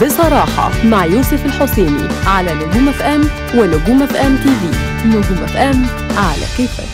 بصراحة مع يوسف الحسيني على نجوم اف ام ونجوم اف ام تي في نجوم اف ام على كيفك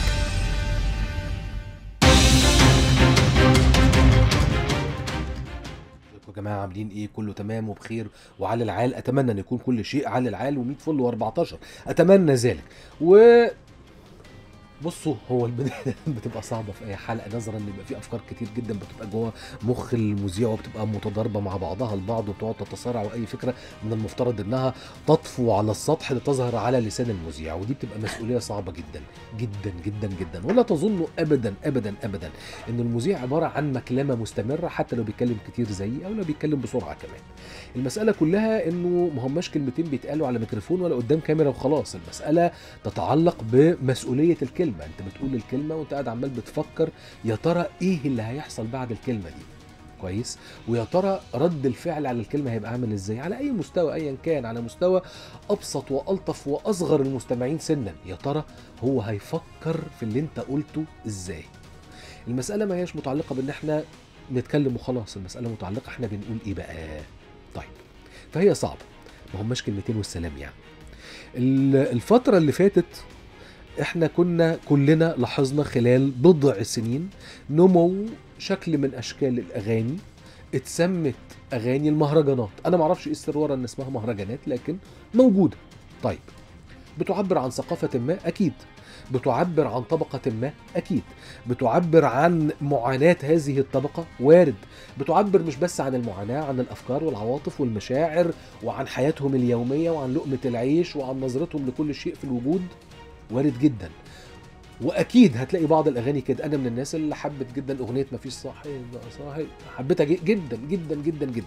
ازيكم يا جماعه عاملين ايه كله تمام وبخير وعلى العال اتمنى ان يكون كل شيء على العال و100 فل و14 اتمنى ذلك و بصوا هو البدايه بتبقى صعبه في اي حلقه نظرا ان بيبقى في افكار كتير جدا بتبقى جوه مخ المذيع وبتبقى متضاربه مع بعضها البعض وبتقعد تتصارع واي فكره من المفترض انها تطفو على السطح لتظهر على لسان المذيع ودي بتبقى مسؤوليه صعبه جدا جدا جدا جدا ولا تظنوا ابدا ابدا ابدا ان المذيع عباره عن مكلمه مستمره حتى لو بيتكلم كتير زيي او لو بيتكلم بسرعه كمان المساله كلها انه ما هماش كلمتين بيتقالوا على ميكروفون ولا قدام كاميرا وخلاص المساله تتعلق بمسؤوليه الكلمه انت بتقول الكلمه وانت قاعد عمال بتفكر يا ترى ايه اللي هيحصل بعد الكلمه دي كويس ويا ترى رد الفعل على الكلمه هيبقى عامل ازاي على اي مستوى ايا كان على مستوى ابسط والطف واصغر المستمعين سنا يا ترى هو هيفكر في اللي انت قلته ازاي المساله ما هيش متعلقه بان احنا نتكلم وخلاص المساله متعلقه احنا بنقول ايه بقى طيب فهي صعبه ما هماش كلمتين والسلام يعني ال- الفتره اللي فاتت احنا كنا كلنا لاحظنا خلال بضع سنين نمو شكل من اشكال الاغاني اتسمت اغاني المهرجانات انا معرفش ايه السر ورا ان اسمها مهرجانات لكن موجوده طيب بتعبر عن ثقافه ما اكيد بتعبر عن طبقة ما أكيد بتعبر عن معاناة هذه الطبقة وارد بتعبر مش بس عن المعاناة عن الأفكار والعواطف والمشاعر وعن حياتهم اليومية وعن لقمة العيش وعن نظرتهم لكل شيء في الوجود وارد جدا واكيد هتلاقي بعض الاغاني كده انا من الناس اللي حبت جدا اغنيه مفيش صاحي بقى صاحي حبيتها ج- جدا جدا جدا جدا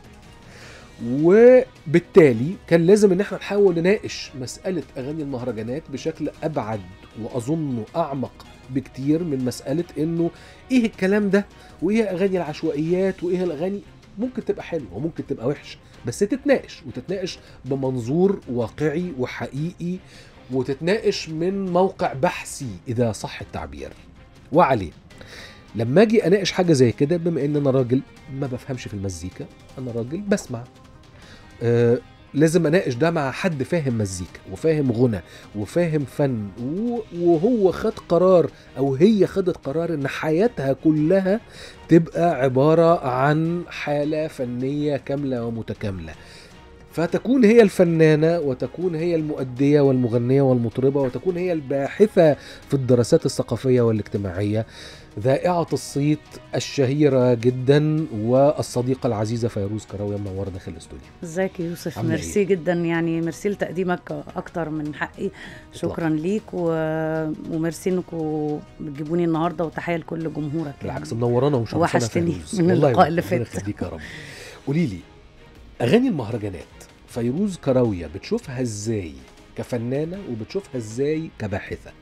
وبالتالي كان لازم ان احنا نحاول نناقش مساله اغاني المهرجانات بشكل ابعد واظن اعمق بكتير من مساله انه ايه الكلام ده وايه اغاني العشوائيات وايه الاغاني ممكن تبقى حلوه وممكن تبقى وحشه بس تتناقش وتتناقش بمنظور واقعي وحقيقي وتتناقش من موقع بحثي اذا صح التعبير وعليه لما اجي اناقش حاجه زي كده بما ان انا راجل ما بفهمش في المزيكا انا راجل بسمع آه لازم اناقش ده مع حد فاهم مزيكا وفاهم غنى وفاهم فن و- وهو خد قرار او هي خدت قرار ان حياتها كلها تبقى عباره عن حاله فنيه كامله ومتكامله فتكون هي الفنانة وتكون هي المؤدية والمغنية والمطربة وتكون هي الباحثة في الدراسات الثقافية والاجتماعية ذائعة الصيت الشهيرة جدا والصديقة العزيزة فيروز كراوية منورة داخل الاستوديو ازيك يا يوسف عاملة ميرسي إيه؟ جدا يعني ميرسي لتقديمك اكتر من حقي شكرا ليك و... وميرسي انكم بتجيبوني النهارده وتحيه لكل جمهورك بالعكس منورانا ومشرفانا وحشتني فيروز. من والله اللقاء اللي ربنا فات. يخليك يا رب قولي لي أغاني المهرجانات فيروز كراوية بتشوفها ازاي كفنانة وبتشوفها ازاي كباحثة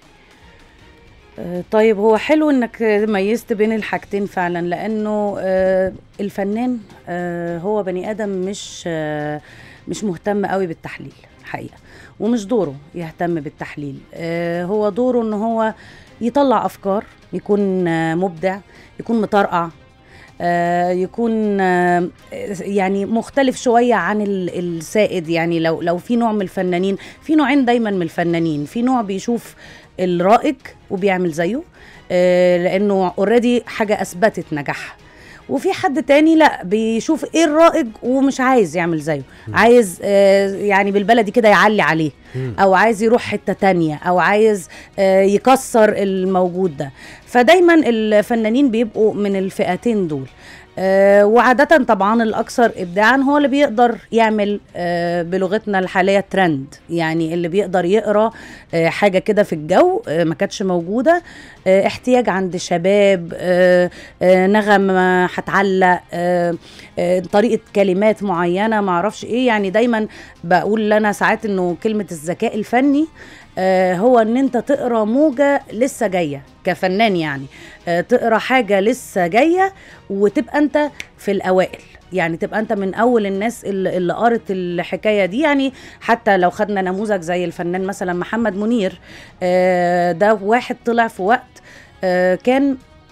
آه، طيب هو حلو انك ميزت بين الحاجتين فعلا لانه آه، الفنان آه، هو بني ادم مش آه، مش مهتم قوي بالتحليل حقيقه ومش دوره يهتم بالتحليل آه، هو دوره ان هو يطلع افكار يكون آه، مبدع يكون مطرقع آه، يكون آه، يعني مختلف شويه عن ال- السائد يعني لو لو في نوع من الفنانين في نوعين دايما من الفنانين في نوع بيشوف الرائج وبيعمل زيه آه، لانه اوريدي حاجه اثبتت نجاحها وفي حد تاني لا بيشوف ايه الرائج ومش عايز يعمل زيه م. عايز آه، يعني بالبلدي كده يعلي عليه مم. او عايز يروح حته تانية او عايز آه، يكسر الموجود ده فدايما الفنانين بيبقوا من الفئتين دول آه، وعادة طبعا الأكثر إبداعا هو اللي بيقدر يعمل آه، بلغتنا الحالية ترند يعني اللي بيقدر يقرأ آه، حاجة كده في الجو آه، ما كانتش موجودة آه، احتياج عند شباب آه، آه، نغمة هتعلق آه، آه، طريقة كلمات معينة معرفش ايه يعني دايما بقول لنا ساعات انه كلمة الذكاء الفني آه، هو ان انت تقرا موجة لسه جاية كفنان يعني آه، تقرا حاجة لسه جاية وتبقى انت في الاوائل يعني تبقى انت من اول الناس اللي, اللي قرت الحكايه دي يعني حتى لو خدنا نموذج زي الفنان مثلا محمد منير آه، ده واحد طلع في وقت آه، كان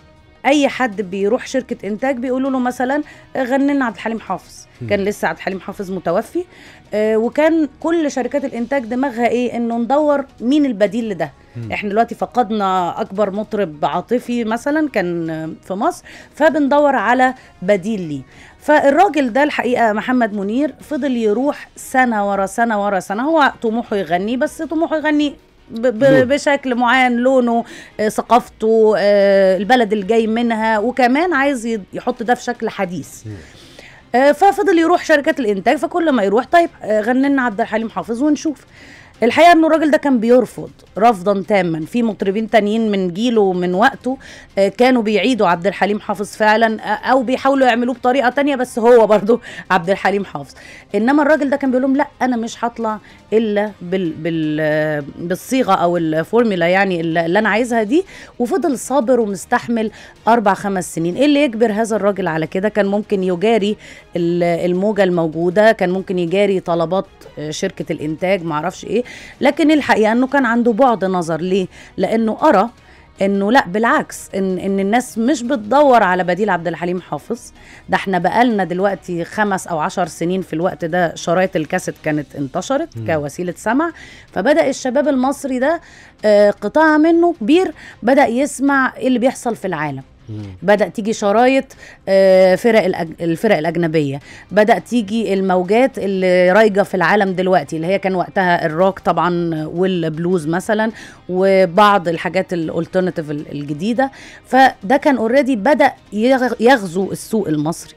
اي حد بيروح شركه انتاج بيقولوا له مثلا غني لنا عبد الحليم حافظ مم. كان لسه عبد الحليم حافظ متوفي آه، وكان كل شركات الانتاج دماغها ايه انه ندور مين البديل لده مم. احنا دلوقتي فقدنا اكبر مطرب عاطفي مثلا كان آه، في مصر فبندور على بديل ليه فالراجل ده الحقيقه محمد منير فضل يروح سنه ورا سنه ورا سنه هو طموحه يغني بس طموحه يغني ب- ب- لون. بشكل معين لونه آه، ثقافته آه، البلد اللي جاي منها وكمان عايز ي- يحط ده في شكل حديث مم. آه، ففضل يروح شركات الانتاج فكل ما يروح طيب آه، غني لنا عبد الحليم حافظ ونشوف الحقيقه انه الراجل ده كان بيرفض رفضا تاما في مطربين تانيين من جيله ومن وقته آه، كانوا بيعيدوا عبد الحليم حافظ فعلا آه، او بيحاولوا يعملوه بطريقه تانية بس هو برضو عبد الحليم حافظ انما الراجل ده كان بيقول لهم لا انا مش هطلع الا بال بال آه، بالصيغه او الفورمولا يعني اللي اللي انا عايزها دي وفضل صابر ومستحمل اربع خمس سنين ايه اللي يجبر هذا الراجل على كده كان ممكن يجاري ال- الموجه الموجوده كان ممكن يجاري طلبات آه، شركه الانتاج معرفش ايه لكن الحقيقه انه كان عنده بعد نظر ليه لانه ارى انه لا بالعكس ان ان الناس مش بتدور على بديل عبد الحليم حافظ ده احنا بقالنا دلوقتي خمس او عشر سنين في الوقت ده شرايط الكاسيت كانت انتشرت مم. كوسيله سمع فبدا الشباب المصري ده آه، قطاع منه كبير بدا يسمع ايه اللي بيحصل في العالم مم. بدأ تيجي شرايط آه، فرق الأج... الفرق الأجنبية بدأ تيجي الموجات اللي رايجة في العالم دلوقتي اللي هي كان وقتها الروك طبعا والبلوز مثلا وبعض الحاجات الالترناتيف الجديدة فده كان اوريدي بدأ يغ- يغزو السوق المصري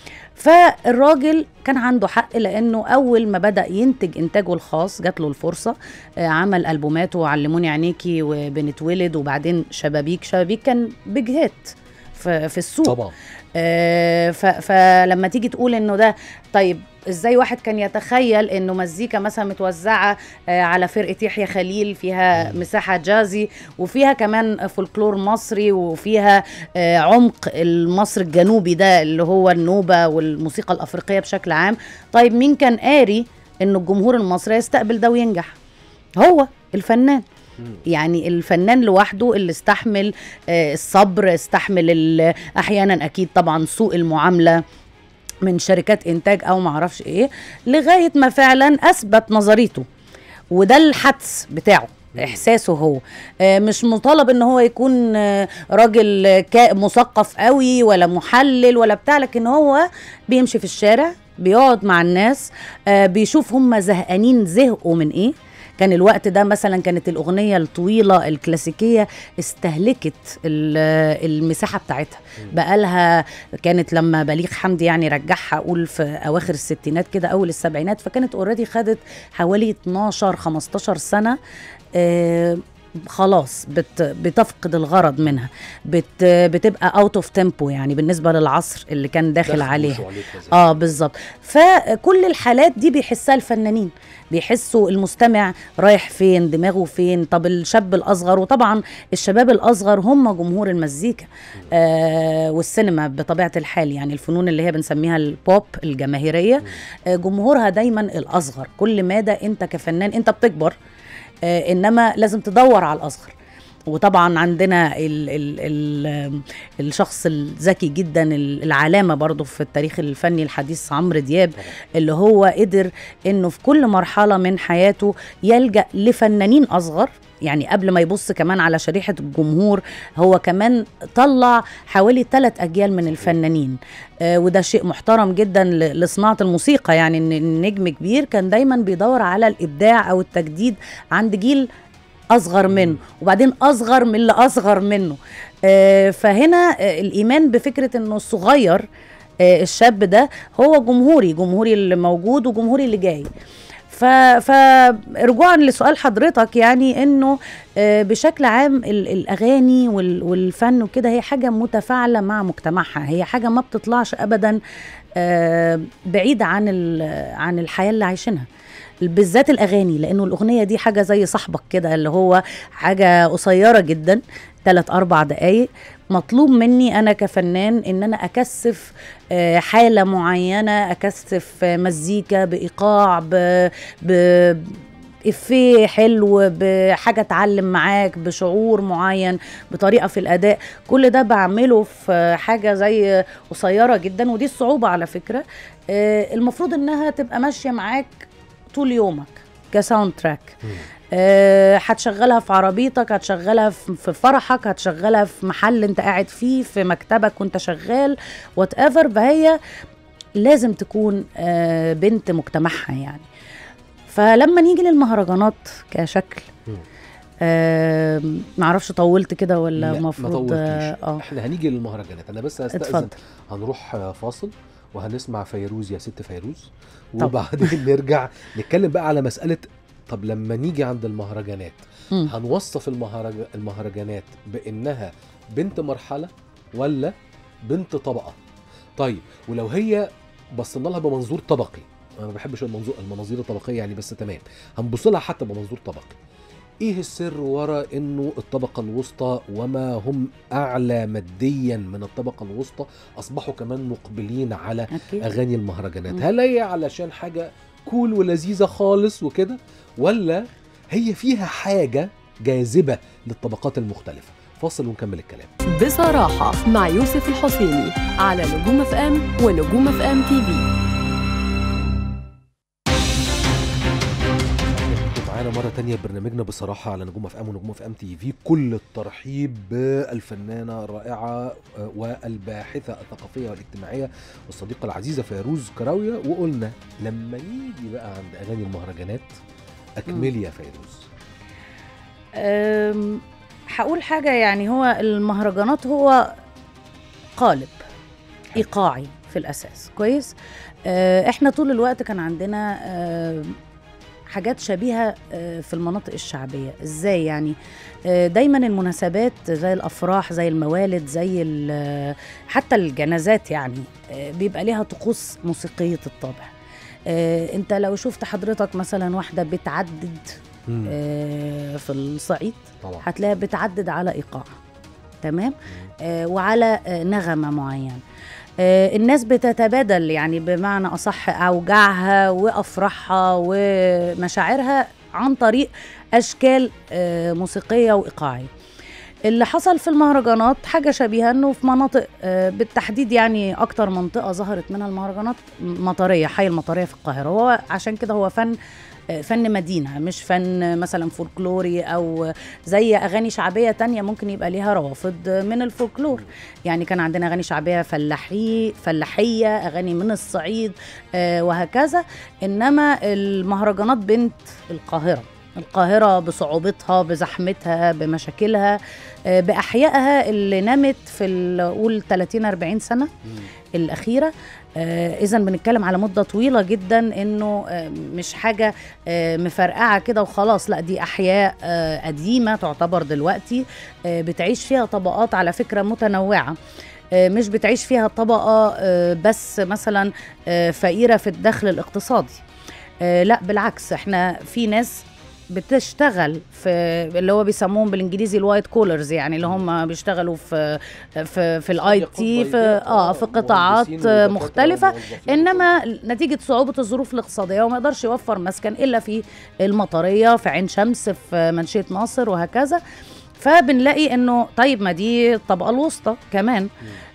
فالراجل كان عنده حق لانه اول ما بدا ينتج انتاجه الخاص جات له الفرصه آه، عمل البوماته وعلموني عينيكي وبنتولد وبعدين شبابيك شبابيك كان بيج هيت في, في السوق طبعا آه، ف- فلما تيجي تقول انه ده طيب ازاي واحد كان يتخيل انه مزيكا مثلا متوزعه آه، على فرقه يحيى خليل فيها مساحه جازي وفيها كمان فولكلور مصري وفيها آه، عمق المصر الجنوبي ده اللي هو النوبه والموسيقى الافريقيه بشكل عام طيب مين كان قاري انه الجمهور المصري يستقبل ده وينجح هو الفنان مم. يعني الفنان لوحده اللي استحمل آه، الصبر استحمل ال- احيانا اكيد طبعا سوء المعامله من شركات انتاج او معرفش ايه لغايه ما فعلا اثبت نظريته وده الحدس بتاعه مم. احساسه هو آه، مش مطالب ان هو يكون آه، راجل آه، كا- مثقف قوي ولا محلل ولا بتاع لكن هو بيمشي في الشارع بيقعد مع الناس آه، بيشوف هم زهقانين زهقوا من ايه كان الوقت ده مثلا كانت الاغنيه الطويله الكلاسيكيه استهلكت ال- المساحه بتاعتها بقالها كانت لما بليغ حمدي يعني رجعها اقول في اواخر الستينات كده اول السبعينات فكانت اوريدي خدت حوالي 12 15 سنه آه خلاص بت بتفقد الغرض منها بت بتبقى اوت اوف تيمبو يعني بالنسبه للعصر اللي كان داخل دخل عليها وشو عليك وزي. اه بالظبط فكل الحالات دي بيحسها الفنانين بيحسوا المستمع رايح فين دماغه فين طب الشاب الاصغر وطبعا الشباب الاصغر هم جمهور المزيكا آه والسينما بطبيعه الحال يعني الفنون اللي هي بنسميها البوب الجماهيريه آه جمهورها دايما الاصغر كل مدى انت كفنان انت بتكبر آه انما لازم تدور على الاصغر وطبعا عندنا ال ال ال الشخص الذكي جدا العلامه برضو في التاريخ الفني الحديث عمرو دياب طبعاً. اللي هو قدر انه في كل مرحله من حياته يلجا لفنانين اصغر يعني قبل ما يبص كمان على شريحه الجمهور هو كمان طلع حوالي ثلاث اجيال من الفنانين آه وده شيء محترم جدا ل- لصناعه الموسيقى يعني ان النجم كبير كان دايما بيدور على الابداع او التجديد عند جيل اصغر منه وبعدين اصغر من اللي اصغر منه آه، فهنا آه، الايمان بفكره انه الصغير آه، الشاب ده هو جمهوري جمهوري اللي موجود وجمهوري اللي جاي ف فرجوعا لسؤال حضرتك يعني انه آه، بشكل عام ال- الاغاني وال- والفن وكده هي حاجه متفاعله مع مجتمعها هي حاجه ما بتطلعش ابدا آه، بعيده عن ال- عن الحياه اللي عايشينها بالذات الاغاني لانه الاغنيه دي حاجه زي صاحبك كده اللي هو حاجه قصيره جدا ثلاث اربع دقايق مطلوب مني انا كفنان ان انا اكثف آه، حاله معينه اكثف آه، مزيكا بايقاع ب... ب... افيه حلو بحاجه اتعلم معاك بشعور معين بطريقه في الاداء كل ده بعمله في حاجه زي قصيره جدا ودي الصعوبه على فكره آه، المفروض انها تبقى ماشيه معاك طول يومك كساوند تراك مم. آه، هتشغلها في عربيتك هتشغلها في في فرحك هتشغلها في محل انت قاعد فيه في مكتبك وانت شغال وات ايفر فهي لازم تكون آه، بنت مجتمعها يعني فلما نيجي للمهرجانات كشكل مم. آه معرفش طولت كده ولا لا، ما المفروض طولتيش اه آه. احنا هنيجي للمهرجانات انا بس هستأذن اتفضل هنروح آه، فاصل وهنسمع فيروز يا ست فيروز طبعا. وبعدين نرجع نتكلم بقى على مسألة طب لما نيجي عند المهرجانات مم. هنوصف المهرج... المهرجانات بانها بنت مرحله ولا بنت طبقه طيب ولو هي بصينا لها بمنظور طبقي انا ما بحبش المنظور المناظير الطبقيه يعني بس تمام هنبص لها حتى بمنظور طبقي ايه السر ورا انه الطبقه الوسطى وما هم اعلى ماديا من الطبقه الوسطى اصبحوا كمان مقبلين على اكيد اغاني المهرجانات مم. هل هي علشان حاجه كول ولذيذه خالص وكده ولا هي فيها حاجه جاذبه للطبقات المختلفه فاصل ونكمل الكلام بصراحة مع يوسف الحسيني على نجوم اف ام ونجوم اف ام تي في معانا مرة تانية برنامجنا بصراحة على نجوم اف ام ونجوم اف ام تي في كل الترحيب بالفنانة الرائعة آه، والباحثة الثقافية والاجتماعية والصديقة العزيزة فيروز كراوية وقلنا لما نيجي بقى عند اغاني المهرجانات اكملي يا فيروز أم، هقول حاجة يعني هو المهرجانات هو قالب إيقاعي في الأساس كويس آه، احنا طول الوقت كان عندنا آه، حاجات شبيهة آه، في المناطق الشعبية ازاي يعني آه، دايما المناسبات زي الأفراح زي الموالد زي ال- حتى الجنازات يعني آه، بيبقى ليها طقوس موسيقية الطابع آه، انت لو شفت حضرتك مثلا واحدة بتعدد مم. آه، في الصعيد طبعا هتلاقيها بتعدد على ايقاع تمام آه وعلى آه نغمه معينه آه الناس بتتبادل يعني بمعنى اصح اوجاعها وافراحها ومشاعرها عن طريق اشكال آه موسيقيه وايقاعيه اللي حصل في المهرجانات حاجه شبيهه انه في مناطق آه، بالتحديد يعني اكتر منطقه ظهرت منها المهرجانات مطريه حي المطريه في القاهره هو عشان كده هو فن آه، فن مدينه مش فن مثلا فولكلوري او زي اغاني شعبيه تانية ممكن يبقى ليها روافد من الفولكلور يعني كان عندنا اغاني شعبيه فلاحي فلاحيه اغاني من الصعيد آه، وهكذا انما المهرجانات بنت القاهره القاهرة بصعوبتها بزحمتها بمشاكلها آه، بأحيائها اللي نمت في الأول 30 40 سنة مم. الأخيرة إذا بنتكلم على مدة طويلة جدا إنه آه، مش حاجة آه، مفرقعة كده وخلاص لا دي أحياء آه، قديمة تعتبر دلوقتي آه، بتعيش فيها طبقات على فكرة متنوعة آه، مش بتعيش فيها طبقة آه، بس مثلا آه، فقيرة في الدخل الاقتصادي آه، لا بالعكس احنا في ناس بتشتغل في اللي هو بيسموهم بالانجليزي الوايت كولرز يعني اللي هم بيشتغلوا في في في الاي تي في اه في قطاعات مختلفه انما نتيجه صعوبه الظروف الاقتصاديه وما يقدرش يوفر مسكن الا في المطريه في عين شمس في منشيه ناصر وهكذا فبنلاقي انه طيب ما دي الطبقه الوسطى كمان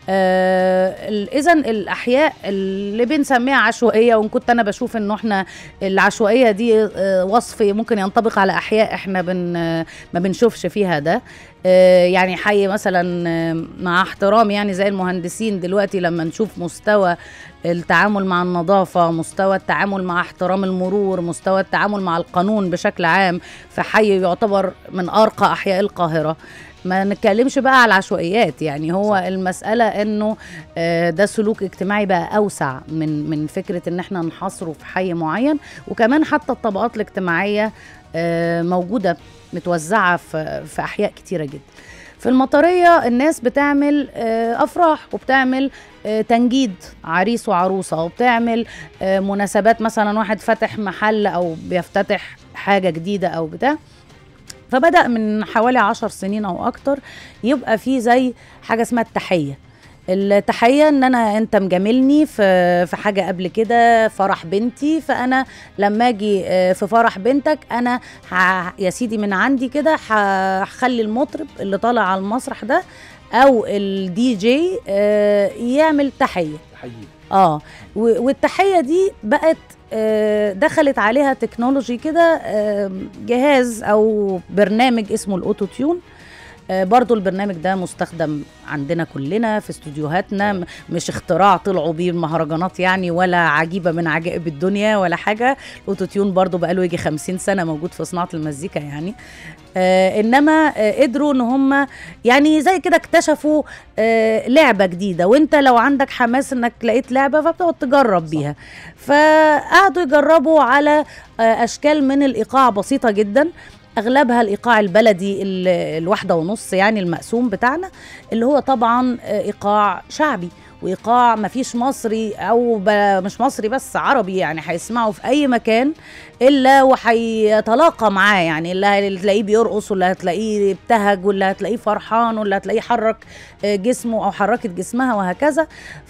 آه اذا الاحياء اللي بنسميها عشوائيه وان كنت انا بشوف انه احنا العشوائيه دي آه وصف ممكن ينطبق على احياء احنا بن آه ما بنشوفش فيها ده آه يعني حي مثلا آه مع احترامي يعني زي المهندسين دلوقتي لما نشوف مستوى التعامل مع النظافة مستوى التعامل مع احترام المرور مستوى التعامل مع القانون بشكل عام في حي يعتبر من أرقى أحياء القاهرة ما نتكلمش بقى على العشوائيات يعني هو صح. المسألة انه آه، ده سلوك اجتماعي بقى اوسع من من فكرة ان احنا نحصره في حي معين وكمان حتى الطبقات الاجتماعية آه، موجودة متوزعة في في احياء كتيرة جدا في المطرية الناس بتعمل آه، أفراح وبتعمل آه، تنجيد عريس وعروسة وبتعمل آه، مناسبات مثلا واحد فتح محل أو بيفتتح حاجة جديدة أو بتاع فبدأ من حوالي عشر سنين أو أكتر يبقى في زي حاجة اسمها التحية التحيه ان انا انت مجاملني في في حاجه قبل كده فرح بنتي فانا لما اجي آه، في فرح بنتك انا ه- يا سيدي من عندي كده هخلي المطرب اللي طالع على المسرح ده او الدي جي آه، يعمل تحيه حقيقي اه و- والتحيه دي بقت آه، دخلت عليها تكنولوجي كده آه، جهاز او برنامج اسمه الاوتو تيون آه، برضو البرنامج ده مستخدم عندنا كلنا في استوديوهاتنا م- مش اختراع طلعوا بيه المهرجانات يعني ولا عجيبة من عجائب الدنيا ولا حاجة الاوتو تيون برضو بقاله يجي خمسين سنة موجود في صناعة المزيكا يعني آه انما آه قدروا ان هم يعني زي كده اكتشفوا آه لعبة جديدة وانت لو عندك حماس انك لقيت لعبة فبتقعد تجرب بيها فقعدوا يجربوا على آه اشكال من الايقاع بسيطة جدا اغلبها الايقاع البلدي ال- الواحده ونص يعني المقسوم بتاعنا اللي هو طبعا آه، ايقاع شعبي وايقاع ما فيش مصري او ب- مش مصري بس عربي يعني هيسمعه في اي مكان الا وهيتلاقى معاه يعني اللي هتلاقيه بيرقص واللي هتلاقيه ابتهج واللي هتلاقيه فرحان واللي هتلاقيه حرك آه، جسمه او حركت جسمها وهكذا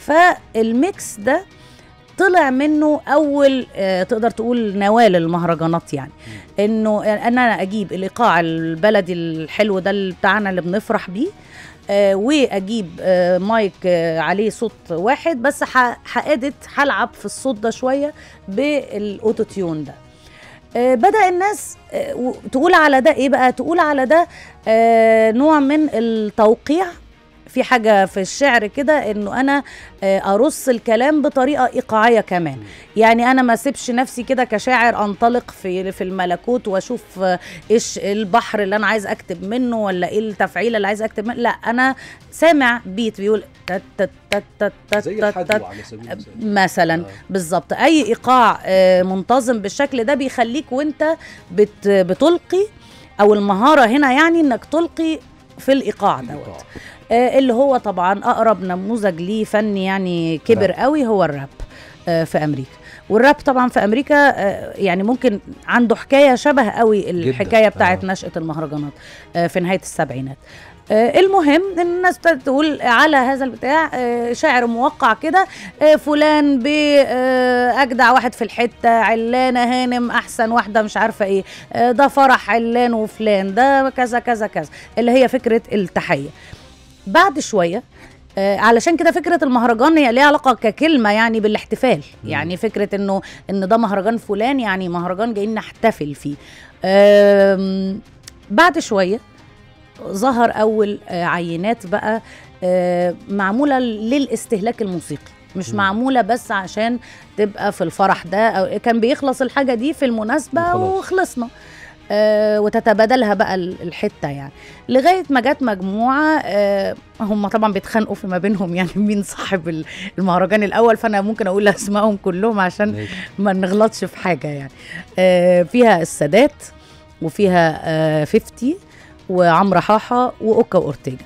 فالميكس ده طلع منه اول آه، تقدر تقول نوال المهرجانات يعني انه ان انا اجيب الايقاع البلدي الحلو ده اللي بتاعنا اللي بنفرح بيه آه واجيب آه مايك آه عليه صوت واحد بس ح- هادت هلعب في الصوت ده شويه بالاوتو تيون ده آه بدا الناس آه و- تقول على ده ايه بقى تقول على ده آه نوع من التوقيع في حاجه في الشعر كده انه انا آه ارص الكلام بطريقه ايقاعيه كمان يعني انا ما اسيبش نفسي كده كشاعر انطلق في في الملكوت واشوف آه، ايش البحر اللي انا عايز اكتب منه ولا ايه التفعيله اللي عايز اكتب منه لا انا سامع بيت بيقول تت تت تت تت تت زي تت الحدو على سبيل المثال مثلا آه. بالظبط اي ايقاع آه، منتظم بالشكل ده بيخليك وانت بت بتلقي او المهاره هنا يعني انك تلقي في الايقاع دوت الإيقاع. آه، اللي هو طبعا اقرب نموذج ليه فني يعني كبر راب. قوي هو الراب آه، في امريكا والراب طبعا في امريكا آه، يعني ممكن عنده حكايه شبه قوي الحكايه بتاعت آه. نشاه المهرجانات آه، في نهايه السبعينات آه، المهم ان الناس ابتدت تقول على هذا البتاع آه، شاعر موقع كده آه، فلان ب آه، اجدع واحد في الحته علانه هانم احسن واحده مش عارفه ايه آه، ده فرح علان وفلان ده كذا كذا كذا اللي هي فكره التحيه بعد شويه آه، علشان كده فكره المهرجان هي ليها علاقه ككلمه يعني بالاحتفال مم. يعني فكره انه ان ده مهرجان فلان يعني مهرجان جايين نحتفل فيه آم، بعد شويه ظهر اول آه، عينات بقى آه، معموله للاستهلاك الموسيقي مش مم. معموله بس عشان تبقى في الفرح ده أو كان بيخلص الحاجه دي في المناسبه وخلاص. وخلصنا آه وتتبادلها بقى ال- الحته يعني لغايه ما جت مجموعه آه هم طبعا بيتخانقوا فيما بينهم يعني مين صاحب ال- المهرجان الاول فانا ممكن اقول اسمائهم كلهم عشان ماشي. ما نغلطش في حاجه يعني آه فيها السادات وفيها آه 50 وعمرو حاحه واوكا واورتيجا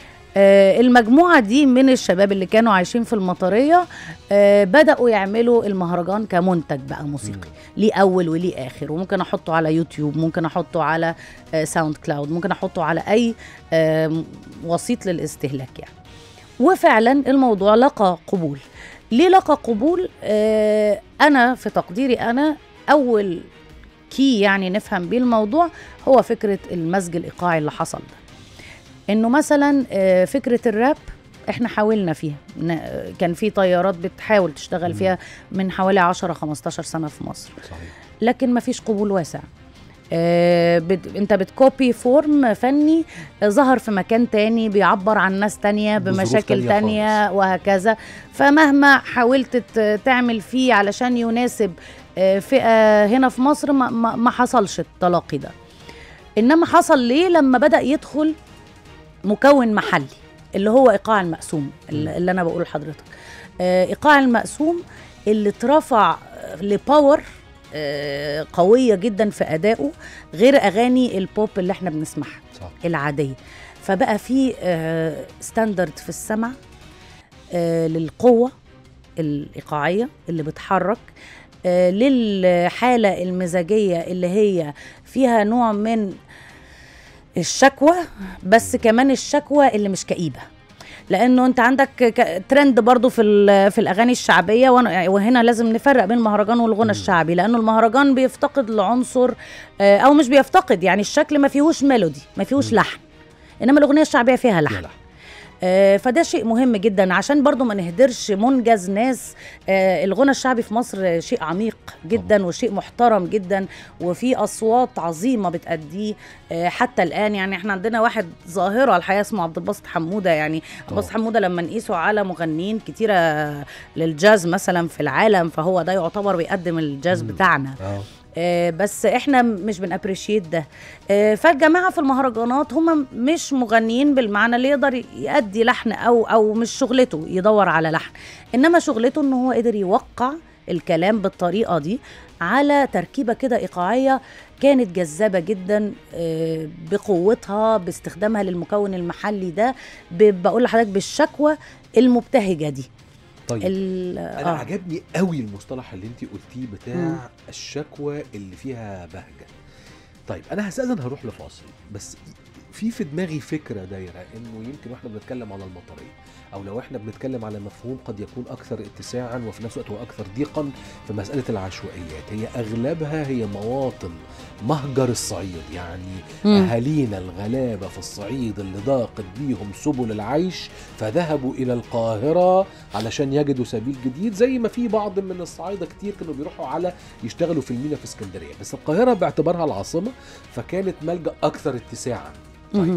آه المجموعه دي من الشباب اللي كانوا عايشين في المطريه آه بداوا يعملوا المهرجان كمنتج بقى موسيقي ليه اول وليه اخر وممكن احطه على يوتيوب ممكن احطه على آه ساوند كلاود ممكن احطه على اي آه وسيط للاستهلاك يعني وفعلا الموضوع لقى قبول ليه لقى قبول آه انا في تقديري انا اول كي يعني نفهم بيه الموضوع هو فكره المزج الايقاعي اللي حصل ده انه مثلا آه، فكره الراب احنا حاولنا فيها ن- كان في طيارات بتحاول تشتغل مم. فيها من حوالي 10 15 سنه في مصر صحيح لكن ما فيش قبول واسع آه، بت... انت بتكوبي فورم فني آه، ظهر في مكان تاني بيعبر عن ناس تانية بظروف بمشاكل تانية تانية وهكذا فمهما حاولت ت- تعمل فيه علشان يناسب آه، فئة هنا في مصر ما, ما, ما حصلش التلاقي ده انما حصل ليه لما بدأ يدخل مكون محلي اللي هو ايقاع المقسوم اللي اللي انا بقول لحضرتك آه، ايقاع المقسوم اللي اترفع لباور آه، قويه جدا في ادائه غير اغاني البوب اللي احنا بنسمعها صح العاديه فبقى في ستاندرد في السمع آه، للقوه الايقاعيه اللي بتحرك آه، للحاله المزاجيه اللي هي فيها نوع من الشكوى بس كمان الشكوى اللي مش كئيبه لانه انت عندك ك- ترند برضو في ال- في الاغاني الشعبيه وأنا- وهنا لازم نفرق بين المهرجان والغنى الشعبي لانه المهرجان بيفتقد لعنصر آه، او مش بيفتقد يعني الشكل ما فيهوش ميلودي ما فيهوش لحن انما الاغنيه الشعبيه فيها لحن يلا. آه، فده شيء مهم جدا عشان برضو ما نهدرش منجز ناس آه، الغنى الشعبي في مصر شيء عميق جدا وشيء محترم جدا وفي اصوات عظيمه بتأديه آه، حتى الان يعني احنا عندنا واحد ظاهره الحقيقه اسمه عبد الباسط حموده يعني عبد الباسط طبعاً. حموده لما نقيسه على مغنيين كتيره للجاز مثلا في العالم فهو ده يعتبر بيقدم الجاز مم. بتاعنا اه آه، بس احنا مش بنابريشيت ده آه، فالجماعه في المهرجانات هم مش مغنيين بالمعنى اللي يقدر يأدي لحن او او مش شغلته يدور على لحن انما شغلته ان هو قدر يوقع الكلام بالطريقه دي على تركيبه كده ايقاعيه كانت جذابه جدا آه، بقوتها باستخدامها للمكون المحلي ده ب- بقول لحضرتك بالشكوى المبتهجه دي طيب ال- انا آه. عجبني قوي المصطلح اللي انت قلتيه بتاع مم. الشكوى اللي فيها بهجه طيب انا هستاذن هروح لفاصل بس في في دماغي فكره دايره انه يمكن واحنا بنتكلم على المطريه او لو احنا بنتكلم على مفهوم قد يكون اكثر اتساعا وفي نفس الوقت هو اكثر ضيقا في مساله العشوائيات هي اغلبها هي مواطن مهجر الصعيد يعني مم. اهالينا الغلابه في الصعيد اللي ضاقت بيهم سبل العيش فذهبوا الى القاهره علشان يجدوا سبيل جديد زي ما في بعض من الصعايده كتير كانوا بيروحوا على يشتغلوا في المينا في اسكندريه بس القاهره باعتبارها العاصمه فكانت ملجا اكثر اتساعا مهم.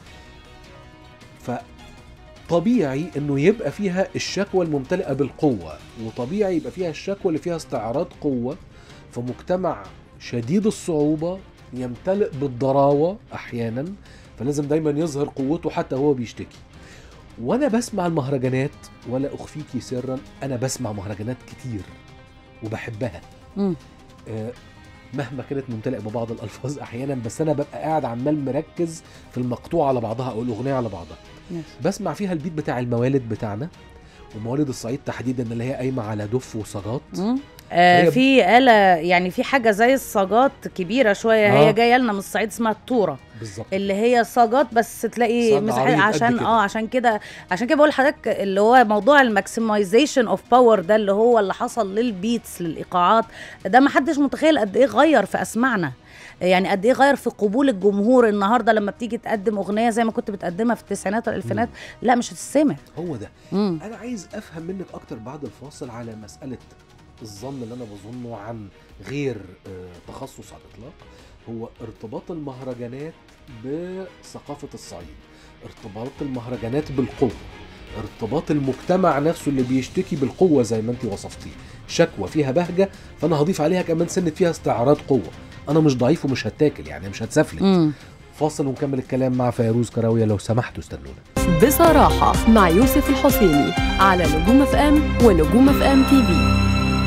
فطبيعي انه يبقى فيها الشكوى الممتلئه بالقوه وطبيعي يبقى فيها الشكوى اللي فيها استعراض قوه في مجتمع شديد الصعوبه يمتلئ بالضراوه احيانا فلازم دايما يظهر قوته حتى هو بيشتكي وانا بسمع المهرجانات ولا اخفيكي سرا انا بسمع مهرجانات كتير وبحبها مم. آه، مهما كانت ممتلئه ببعض الالفاظ احيانا بس انا ببقى قاعد عمال مركز في المقطوعه على بعضها او الاغنيه على بعضها Yes. بسمع فيها البيت بتاع الموالد بتاعنا وموالد الصعيد تحديدا اللي هي قايمه على دف وصاجات مم. آه هي- في آلة يعني في حاجة زي الصاجات كبيرة شوية آه. هي جاية لنا من الصعيد اسمها الطورة بالظبط اللي هي صاجات بس تلاقي صاج مساحة عريض قد عشان كده. اه عشان كده عشان كده بقول لحضرتك اللي هو موضوع الماكسمايزيشن اوف باور ده اللي هو اللي حصل للبيتس للايقاعات ده ما حدش متخيل قد ايه غير في اسماعنا يعني قد ايه غير في قبول الجمهور النهارده لما بتيجي تقدم اغنيه زي ما كنت بتقدمها في التسعينات والالفينات لا مش هتستمع هو ده مم. انا عايز افهم منك اكتر بعد الفاصل على مساله الظن اللي انا بظنه عن غير آه، تخصص على الاطلاق هو ارتباط المهرجانات بثقافه الصعيد ارتباط المهرجانات بالقوه ارتباط المجتمع نفسه اللي بيشتكي بالقوه زي ما انت وصفتيه شكوى فيها بهجه فانا هضيف عليها كمان سنه فيها استعراض قوه انا مش ضعيف ومش هتاكل يعني مش هتسفلت مم. فاصل ونكمل الكلام مع فيروز كراويه لو سمحتوا استنونا بصراحة مع يوسف الحسيني على نجوم اف ام ونجوم اف ام تي في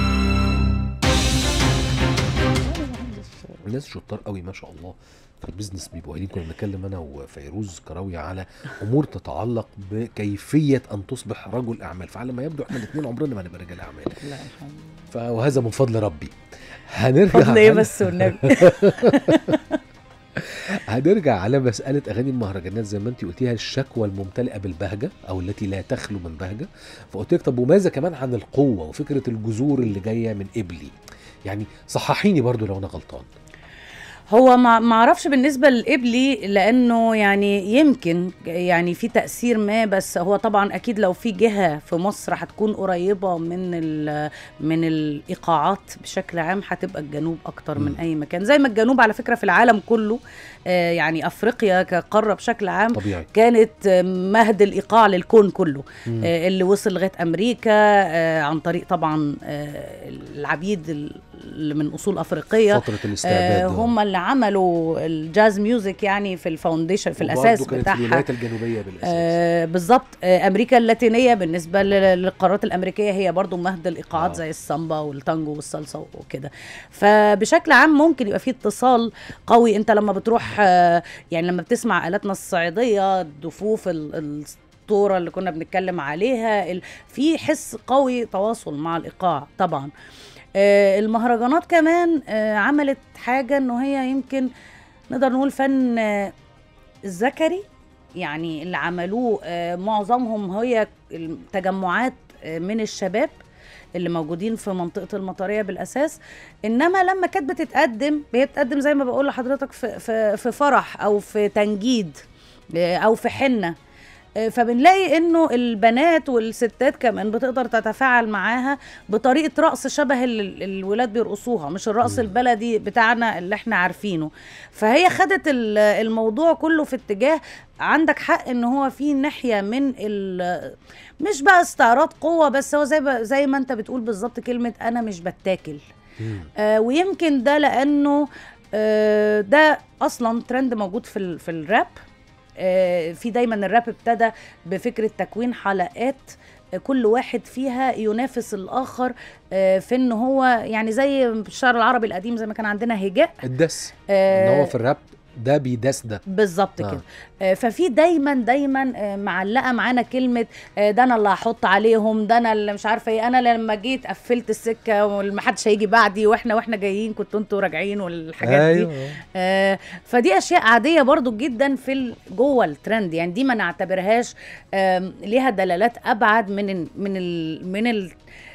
الناس شطار قوي ما شاء الله في البيزنس بيبقوا قايلين كنا بنتكلم انا وفيروز كراويه على امور تتعلق بكيفيه ان تصبح رجل اعمال فعلى ما يبدو احنا الاثنين عمرنا ما نبقى رجال اعمال لا الحمد لله. فوهذا من فضل ربي هنرجع فضل ايه على- بس والنبي هنرجع على مساله اغاني المهرجانات زي ما انت قلتيها الشكوى الممتلئه بالبهجه او التي لا تخلو من بهجه فقلت لك طب وماذا كمان عن القوه وفكره الجذور اللي جايه من قبلي يعني صححيني برضو لو انا غلطان هو ما ما اعرفش بالنسبه للقبلي لانه يعني يمكن يعني في تاثير ما بس هو طبعا اكيد لو في جهه في مصر هتكون قريبه من ال- من الايقاعات بشكل عام هتبقى الجنوب اكتر من مم. اي مكان زي ما الجنوب على فكره في العالم كله آه، يعني افريقيا كقاره بشكل عام طبيعي كانت آه، مهد الايقاع للكون كله مم. آه، اللي وصل لغايه امريكا آه، عن طريق طبعا آه، العبيد اللي من اصول افريقيه فتره الاستعباد آه، آه. هم اللي عملوا الجاز ميوزك يعني في الفاونديشن في وبرضه الاساس كانت في بتاعها الولايات الجنوبيه بالاساس آه بالظبط آه امريكا اللاتينيه بالنسبه لل- للقارات الامريكيه هي برضو مهد الايقاعات آه. زي السامبا والتانجو والصلصه وكده فبشكل عام ممكن يبقى في اتصال قوي انت لما بتروح آه يعني لما بتسمع الاتنا الصعيديه الدفوف ال- الاسطوره اللي كنا بنتكلم عليها ال- في حس قوي تواصل مع الايقاع طبعا آه المهرجانات كمان آه عملت حاجه انه هي يمكن نقدر نقول فن آه، ذكري يعني اللي عملوه آه، معظمهم هي تجمعات آه، من الشباب اللي موجودين في منطقه المطريه بالاساس انما لما كانت بتتقدم هي بتتقدم زي ما بقول لحضرتك في في في فرح او في تنجيد آه، او في حنه آه، فبنلاقي انه البنات والستات كمان بتقدر تتفاعل معاها بطريقه رقص شبه اللي الولاد بيرقصوها مش الرقص مم. البلدي بتاعنا اللي احنا عارفينه فهي خدت ال- الموضوع كله في اتجاه عندك حق ان هو في ناحيه من ال- مش بقى استعراض قوه بس هو زي ب- زي ما انت بتقول بالظبط كلمه انا مش بتاكل مم. آه ويمكن ده لانه آه ده اصلا ترند موجود في ال- في الراب آه في دايما الراب ابتدى بفكره تكوين حلقات آه، كل واحد فيها ينافس الاخر آه، في ان هو يعني زي الشعر العربي القديم زي ما كان عندنا هجاء الدس آه، ان هو في الراب ده بيدس ده بالظبط آه. كده آه، ففي دايما دايما آه، معلقه معانا كلمه آه، ده انا اللي هحط عليهم ده انا اللي مش عارفه ايه انا لما جيت قفلت السكه ومحدش هيجي بعدي واحنا واحنا جايين كنتوا انتوا راجعين والحاجات دي آه، فدي اشياء عاديه برضو جدا في ال- جوه الترند يعني دي ما نعتبرهاش آم، ليها دلالات ابعد من ال من ال من ال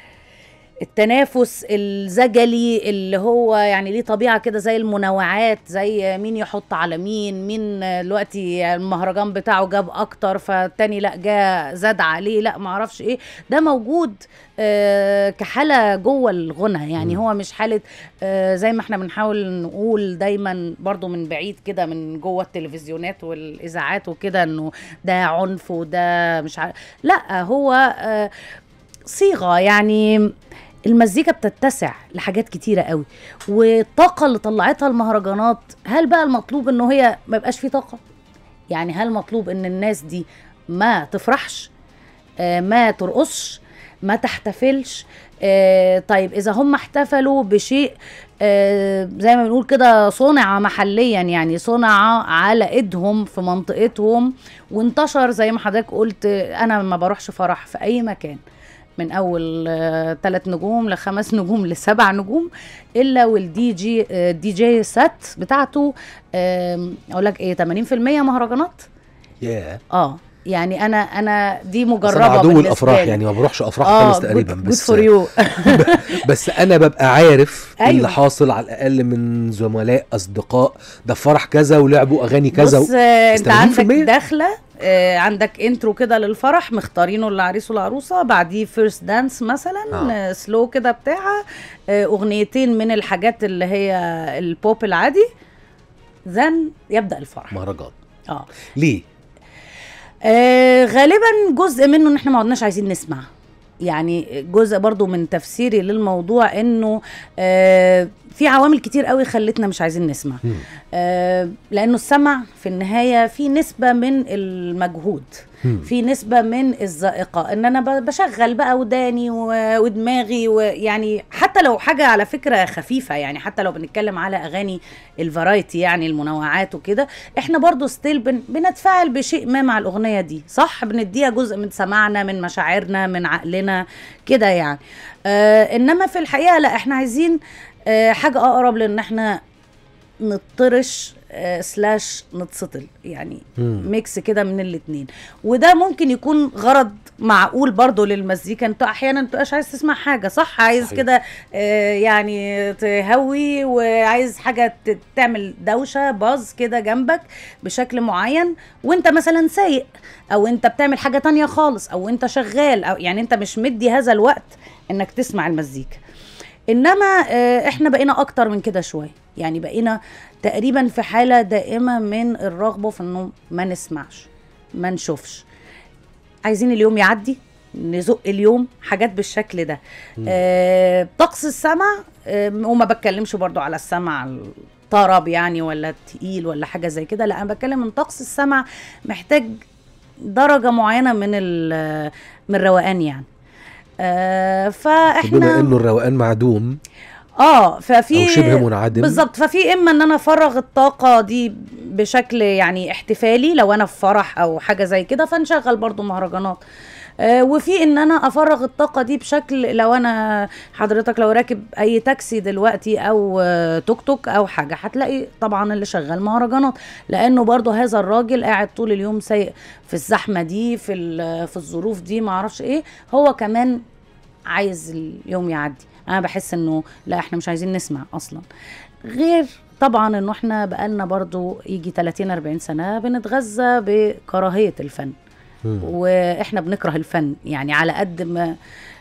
التنافس الزجلي اللي هو يعني ليه طبيعه كده زي المنوعات زي مين يحط على مين مين دلوقتي المهرجان بتاعه جاب اكتر فالتاني لا جا زاد عليه لا معرفش ايه ده موجود آه، كحاله جوه الغنى يعني مم. هو مش حاله آه، زي ما احنا بنحاول نقول دايما برضو من بعيد كده من جوه التلفزيونات والاذاعات وكده انه ده عنف وده مش عارف لا هو آه، صيغه يعني المزيكا بتتسع لحاجات كتيره قوي والطاقه اللي طلعتها المهرجانات هل بقى المطلوب انه هي ما يبقاش فيه طاقه يعني هل مطلوب ان الناس دي ما تفرحش آه، ما ترقصش ما تحتفلش آه، طيب اذا هم احتفلوا بشيء آه، زي ما بنقول كده صنع محليا يعني صنع على ايدهم في منطقتهم وانتشر زي ما حضرتك قلت آه، انا ما بروحش فرح في اي مكان من اول ثلاث نجوم لخمس نجوم لسبع نجوم الا والدي جي آه، الدي جي سات بتاعته آم، اقول لك ايه 80% مهرجانات ياه اه يعني انا انا دي بس مجربه انا عدو بالنسبة الافراح لي. يعني ما بروحش افراح اه خالص تقريبا جود بس فور يو بس انا ببقى عارف أيوة. اللي أيوة. حاصل على الاقل من زملاء اصدقاء ده في فرح كذا ولعبوا اغاني كذا بص آه، انت 80% عندك داخله آه، عندك انترو كده للفرح مختارينه للعريس والعروسه بعديه فيرست دانس مثلا آه. آه. سلو كده بتاعها آه، اغنيتين من الحاجات اللي هي البوب العادي ذن يبدا الفرح مهرجان اه ليه آه غالبا جزء منه ان احنا ما عدناش عايزين نسمع يعني جزء برضو من تفسيري للموضوع انه آه في عوامل كتير قوي خلتنا مش عايزين نسمع مم. آه لانه السمع في النهايه في نسبه من المجهود مم. في نسبة من الذائقة ان انا ب- بشغل بقى وداني و- ودماغي ويعني حتى لو حاجة على فكرة خفيفة يعني حتى لو بنتكلم على اغاني الفرايتي يعني المنوعات وكده احنا برضو ستيل بن بنتفاعل بشيء ما مع الاغنية دي صح بنديها جزء من سماعنا من مشاعرنا من عقلنا كده يعني آه انما في الحقيقة لا احنا عايزين آه حاجة اقرب لان احنا نطرش آه سلاش نتسطل يعني مم. ميكس كده من الاتنين وده ممكن يكون غرض معقول برضو للمزيكا انت احيانا متبقاش عايز تسمع حاجه صح عايز صحيح. كده آه يعني تهوي وعايز حاجه ت- تعمل دوشه باز كده جنبك بشكل معين وانت مثلا سايق او انت بتعمل حاجه تانية خالص او انت شغال او يعني انت مش مدي هذا الوقت انك تسمع المزيكا انما آه، احنا بقينا اكتر من كده شويه يعني بقينا تقريبا في حاله دائمه من الرغبه في انه ما نسمعش ما نشوفش عايزين اليوم يعدي نزق اليوم حاجات بالشكل ده آه طقس السمع آه وما بتكلمش برضو على السمع الطرب يعني ولا التقيل ولا حاجه زي كده لا انا بتكلم من طقس السمع محتاج درجه معينه من ال- من الروقان يعني آه بما فاحنا انه الروقان معدوم اه ففي او شبه منعدم بالظبط ففي اما ان انا افرغ الطاقه دي بشكل يعني احتفالي لو انا في فرح او حاجه زي كده فنشغل برضو مهرجانات آه، وفي ان انا افرغ الطاقه دي بشكل لو انا حضرتك لو راكب اي تاكسي دلوقتي او آه، توك توك او حاجه هتلاقي طبعا اللي شغال مهرجانات لانه برضو هذا الراجل قاعد طول اليوم سايق في الزحمه دي في ال- في الظروف دي ما اعرفش ايه هو كمان عايز اليوم يعدي انا بحس انه لا احنا مش عايزين نسمع اصلا غير طبعا انه احنا بقالنا برضو يجي 30 40 سنه بنتغذى بكراهيه الفن مم. واحنا بنكره الفن يعني على قد ما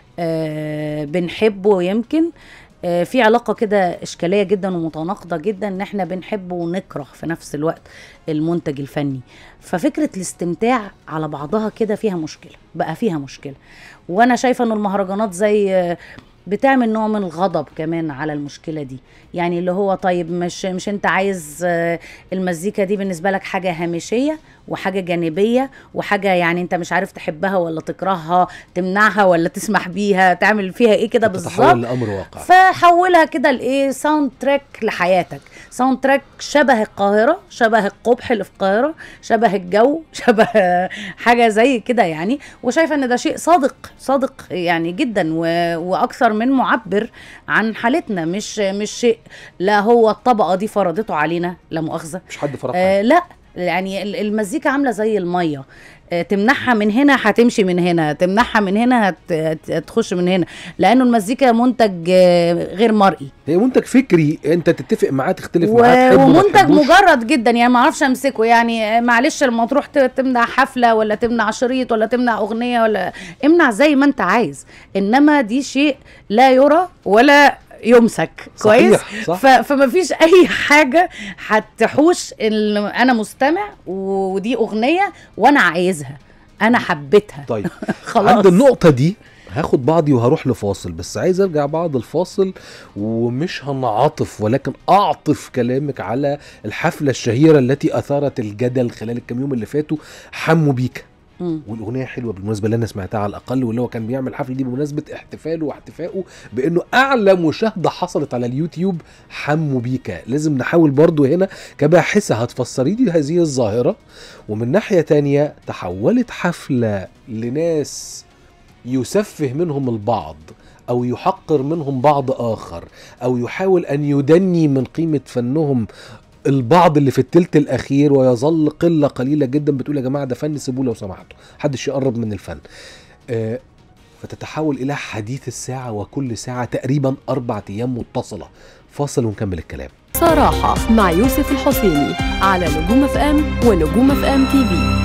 آه بنحبه يمكن آه في علاقه كده اشكاليه جدا ومتناقضه جدا ان احنا بنحبه ونكره في نفس الوقت المنتج الفني ففكره الاستمتاع على بعضها كده فيها مشكله بقى فيها مشكله وانا شايفه ان المهرجانات زي آه، بتعمل نوع من الغضب كمان على المشكله دي يعني اللي هو طيب مش مش انت عايز آه، المزيكا دي بالنسبه لك حاجه هامشيه وحاجه جانبيه وحاجه يعني انت مش عارف تحبها ولا تكرهها تمنعها ولا تسمح بيها تعمل فيها ايه كده تتحول بالظبط لامر واقع فحولها كده لايه ساوند تراك لحياتك ساوند تراك شبه القاهره شبه القبح اللي في القاهره شبه الجو شبه حاجه زي كده يعني وشايفه ان ده شيء صادق صادق يعني جدا و... واكثر من معبر عن حالتنا مش مش شيء لا هو الطبقه دي فرضته علينا لا مؤاخذه مش حد فرق آه لا يعني ال- المزيكا عامله زي الميه آه، تمنعها من هنا هتمشي من هنا تمنعها من هنا هت- هت- هتخش من هنا لانه المزيكا منتج آه، غير مرئي هي منتج فكري انت تتفق معاه تختلف و- معاه تحبه ما ومنتج تحبوش. مجرد جدا يعني ما اعرفش امسكه يعني آه، معلش لما تروح ت- تمنع حفله ولا تمنع شريط ولا تمنع اغنيه ولا امنع زي ما انت عايز انما دي شيء لا يرى ولا يمسك كويس صحيح، صح. ف... فما فيش اي حاجه هتحوش ال- انا مستمع ودي اغنيه وانا عايزها انا حبيتها طيب خلاص عند النقطة دي هاخد بعضي وهروح لفاصل بس عايز ارجع بعد الفاصل ومش هنعاطف ولكن اعطف كلامك على الحفلة الشهيرة التي اثارت الجدل خلال الكام يوم اللي فاتوا حمو بيكا مم. والاغنيه حلوه بالمناسبه اللي انا سمعتها على الاقل واللي هو كان بيعمل الحفله دي بمناسبه احتفاله واحتفائه بانه اعلى مشاهده حصلت على اليوتيوب حمو بيكا لازم نحاول برضو هنا كباحثه هتفسري لي هذه الظاهره ومن ناحيه تانية تحولت حفله لناس يسفه منهم البعض او يحقر منهم بعض اخر او يحاول ان يدني من قيمه فنهم البعض اللي في التلت الاخير ويظل قله قليله جدا بتقول يا جماعه ده فن سيبوه لو سمحتوا محدش يقرب من الفن آه، فتتحول الى حديث الساعه وكل ساعه تقريبا اربع ايام متصله فاصل ونكمل الكلام صراحة مع يوسف الحسيني على نجوم اف ام ونجوم اف ام تي في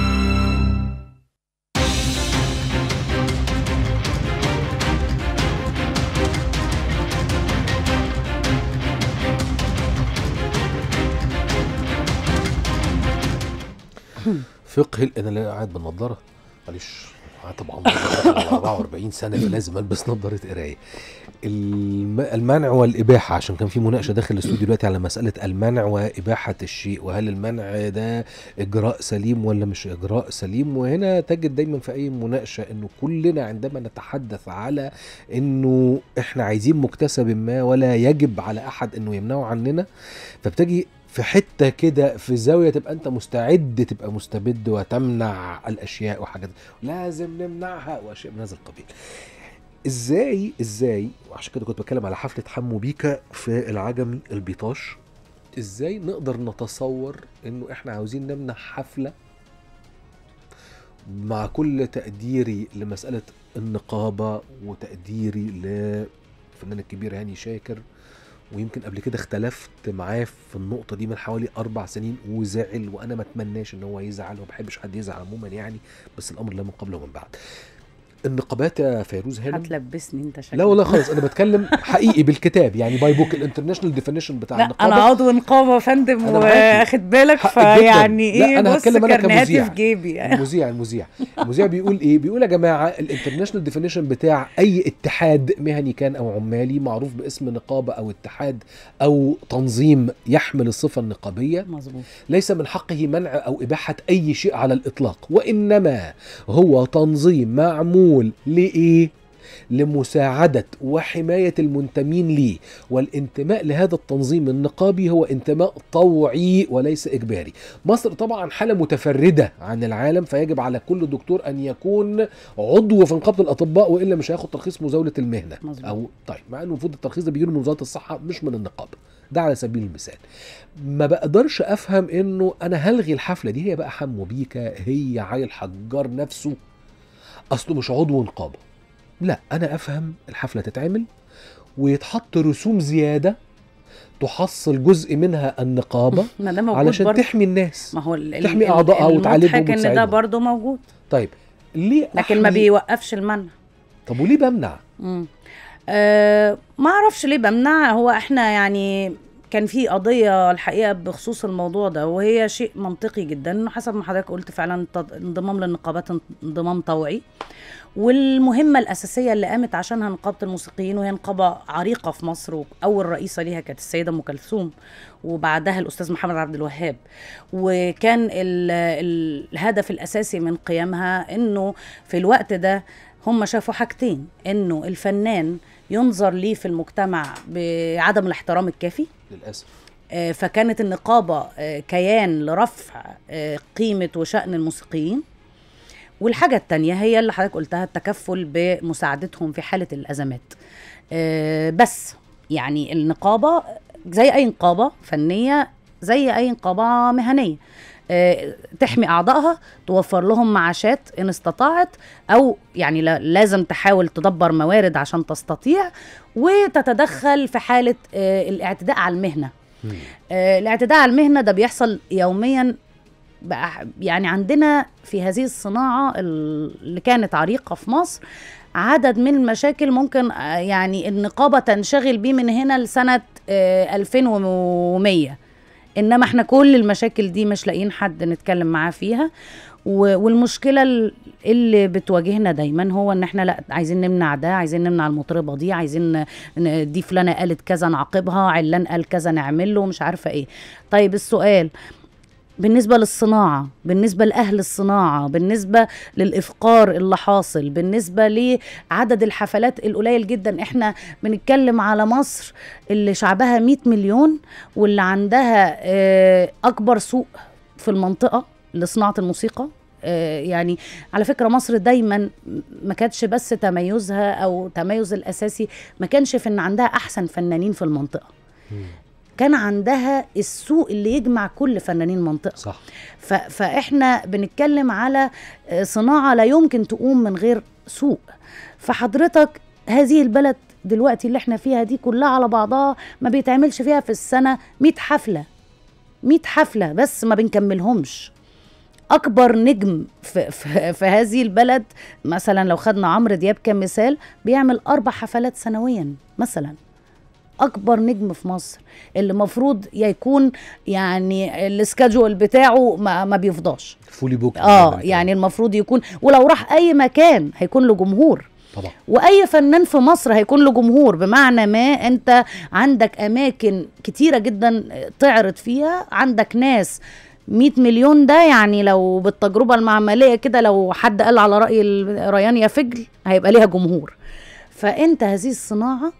فقه ال- انا لا قاعد بالنضاره معلش آه طبعا نضارة 44 سنه فلازم البس نضاره قرايه الم- المنع والاباحه عشان كان في مناقشه داخل الاستوديو دلوقتي على مساله المنع واباحه الشيء وهل المنع ده اجراء سليم ولا مش اجراء سليم وهنا تجد دايما في اي مناقشه انه كلنا عندما نتحدث على انه احنا عايزين مكتسب ما ولا يجب على احد انه يمنعه عننا فبتجي في حته كده في زاويه تبقى انت مستعد تبقى مستبد وتمنع الاشياء وحاجات لازم نمنعها واشياء من هذا القبيل ازاي ازاي وعشان كده كنت بتكلم على حفله حمو بيكا في العجمي البيطاش ازاي نقدر نتصور انه احنا عاوزين نمنع حفله مع كل تقديري لمساله النقابه وتقديري للفنان الكبير هاني شاكر ويمكن قبل كده اختلفت معاه في النقطه دي من حوالي اربع سنين وزعل وانا ما اتمناش ان هو يزعل وما بحبش حد يزعل عموما يعني بس الامر لا من قبل ومن بعد النقابات يا فيروز هانم هتلبسني انت شكلك لا والله خالص انا بتكلم حقيقي بالكتاب يعني باي بوك الانترناشونال ديفينيشن بتاع لا النقابه انا عضو نقابه يا فندم أنا معاكي. واخد بالك حقك جداً. فيعني لا، ايه أنا بص هتكلم أنا كرنيهاتي كمذيع. في جيبي يعني المذيع المذيع المذيع بيقول ايه بيقول يا جماعه الانترناشونال ديفينيشن بتاع اي اتحاد مهني كان او عمالي معروف باسم نقابه او اتحاد او تنظيم يحمل الصفه النقابيه مظبوط ليس من حقه منع او اباحه اي شيء على الاطلاق وانما هو تنظيم معمول لايه لمساعدة وحماية المنتمين ليه والانتماء لهذا التنظيم النقابي هو انتماء طوعي وليس إجباري مصر طبعا حالة متفردة عن العالم فيجب على كل دكتور أن يكون عضو في نقابة الأطباء وإلا مش هياخد ترخيص مزاولة المهنة مظبوط. أو طيب مع أنه المفروض الترخيص ده بيجي من وزارة الصحة مش من النقابة ده على سبيل المثال ما بقدرش افهم انه انا هلغي الحفله دي هي بقى حمو بيكا هي عيل حجار نفسه اصله مش عضو نقابه لا انا افهم الحفله تتعمل ويتحط رسوم زياده تحصل جزء منها النقابه ما ده موجود علشان برضه. تحمي الناس ما هو ال- ال- تحمي ال- أعضائها وتعالجهم المضحك ان ده وتساعدهم. برضه موجود طيب ليه لكن ما أحمي- بيوقفش المنع طب وليه بمنع مم. أه ما اعرفش ليه بمنع هو احنا يعني كان في قضية الحقيقة بخصوص الموضوع ده وهي شيء منطقي جدا انه حسب ما حضرتك قلت فعلا تض- انضمام للنقابات انضمام طوعي والمهمة الأساسية اللي قامت عشانها نقابة الموسيقيين وهي نقابة عريقة في مصر وأول رئيسة ليها كانت السيدة أم كلثوم وبعدها الأستاذ محمد عبد الوهاب وكان ال ال الهدف الأساسي من قيامها إنه في الوقت ده هم شافوا حاجتين إنه الفنان ينظر ليه في المجتمع بعدم الاحترام الكافي للاسف آه، فكانت النقابة آه، كيان لرفع آه، قيمة وشأن الموسيقيين والحاجة التانية هي اللي حضرتك قلتها التكفل بمساعدتهم في حالة الأزمات آه، بس يعني النقابة زي أي نقابة فنية زي أي نقابة مهنية آه، تحمي أعضائها توفر لهم معاشات إن استطاعت أو يعني لا- لازم تحاول تدبر موارد عشان تستطيع وتتدخل في حالة آه، الاعتداء على المهنة مم. آه، الاعتداء على المهنة ده بيحصل يوميا بقى يعني عندنا في هذه الصناعة اللي كانت عريقة في مصر عدد من المشاكل ممكن آه، يعني النقابة تنشغل بيه من هنا لسنة آه، 2100 انما احنا كل المشاكل دي مش لاقيين حد نتكلم معاه فيها و- والمشكله ال- اللي بتواجهنا دايما هو ان احنا لا عايزين نمنع ده عايزين نمنع المطربه دي عايزين ن- ن- دي فلانه قالت كذا نعاقبها علان قال كذا نعمل له مش عارفه ايه طيب السؤال بالنسبة للصناعة بالنسبة لأهل الصناعة بالنسبة للإفقار اللي حاصل بالنسبة لعدد الحفلات القليل جدا احنا بنتكلم على مصر اللي شعبها 100 مليون واللي عندها آه، أكبر سوق في المنطقة لصناعة الموسيقى آه، يعني على فكرة مصر دايما ما كانتش بس تميزها أو تميز الأساسي ما كانش في إن عندها أحسن فنانين في المنطقة مم. كان عندها السوق اللي يجمع كل فنانين المنطقة صح ف... فاحنا بنتكلم على آه، صناعه لا يمكن تقوم من غير سوق فحضرتك هذه البلد دلوقتي اللي احنا فيها دي كلها على بعضها ما بيتعملش فيها في السنه 100 حفله 100 حفله بس ما بنكملهمش اكبر نجم في, في, في هذه البلد مثلا لو خدنا عمرو دياب كمثال بيعمل اربع حفلات سنويا مثلا اكبر نجم في مصر اللي المفروض يكون يعني السكادجول بتاعه ما, ما بيفضاش فولي بوك اه يعني المفروض يكون ولو راح اي مكان هيكون له جمهور طبعا واي فنان في مصر هيكون له جمهور بمعنى ما انت عندك اماكن كتيره جدا تعرض فيها عندك ناس 100 مليون ده يعني لو بالتجربه المعمليه كده لو حد قال على راي ال- ريان يا فجل هيبقى ليها جمهور فانت هذه الصناعه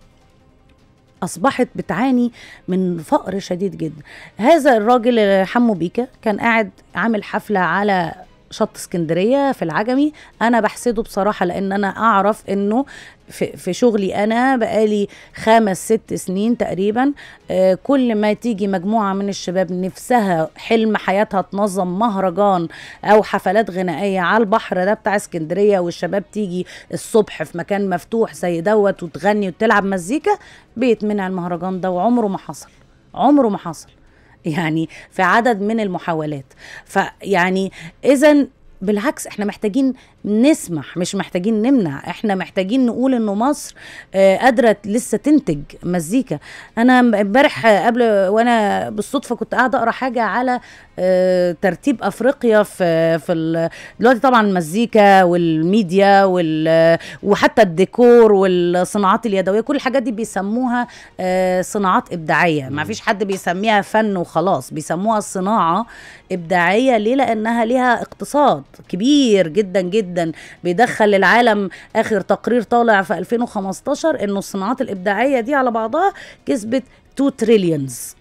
اصبحت بتعاني من فقر شديد جدا هذا الراجل حمو بيكا كان قاعد عامل حفله على شط اسكندريه في العجمي انا بحسده بصراحه لان انا اعرف انه في, في شغلي انا بقالي خمس ست سنين تقريبا آه كل ما تيجي مجموعه من الشباب نفسها حلم حياتها تنظم مهرجان او حفلات غنائيه على البحر ده بتاع اسكندريه والشباب تيجي الصبح في مكان مفتوح زي دوت وتغني وتلعب مزيكا بيتمنع المهرجان ده وعمره ما حصل عمره ما حصل يعني في عدد من المحاولات فيعني اذا بالعكس احنا محتاجين نسمح مش محتاجين نمنع احنا محتاجين نقول انه مصر آه، قادره لسه تنتج مزيكا انا امبارح آه، قبل وانا بالصدفه كنت قاعده اقرا حاجه على آه، ترتيب افريقيا في في ال- دلوقتي طبعا المزيكا والميديا وال وحتى الديكور والصناعات اليدويه كل الحاجات دي بيسموها آه، صناعات ابداعيه ما فيش حد بيسميها فن وخلاص بيسموها صناعه ابداعيه ليه لانها ليها اقتصاد كبير جدا جدا بيدخل للعالم اخر تقرير طالع في 2015 انه الصناعات الابداعيه دي على بعضها كسبت 2 تريليونز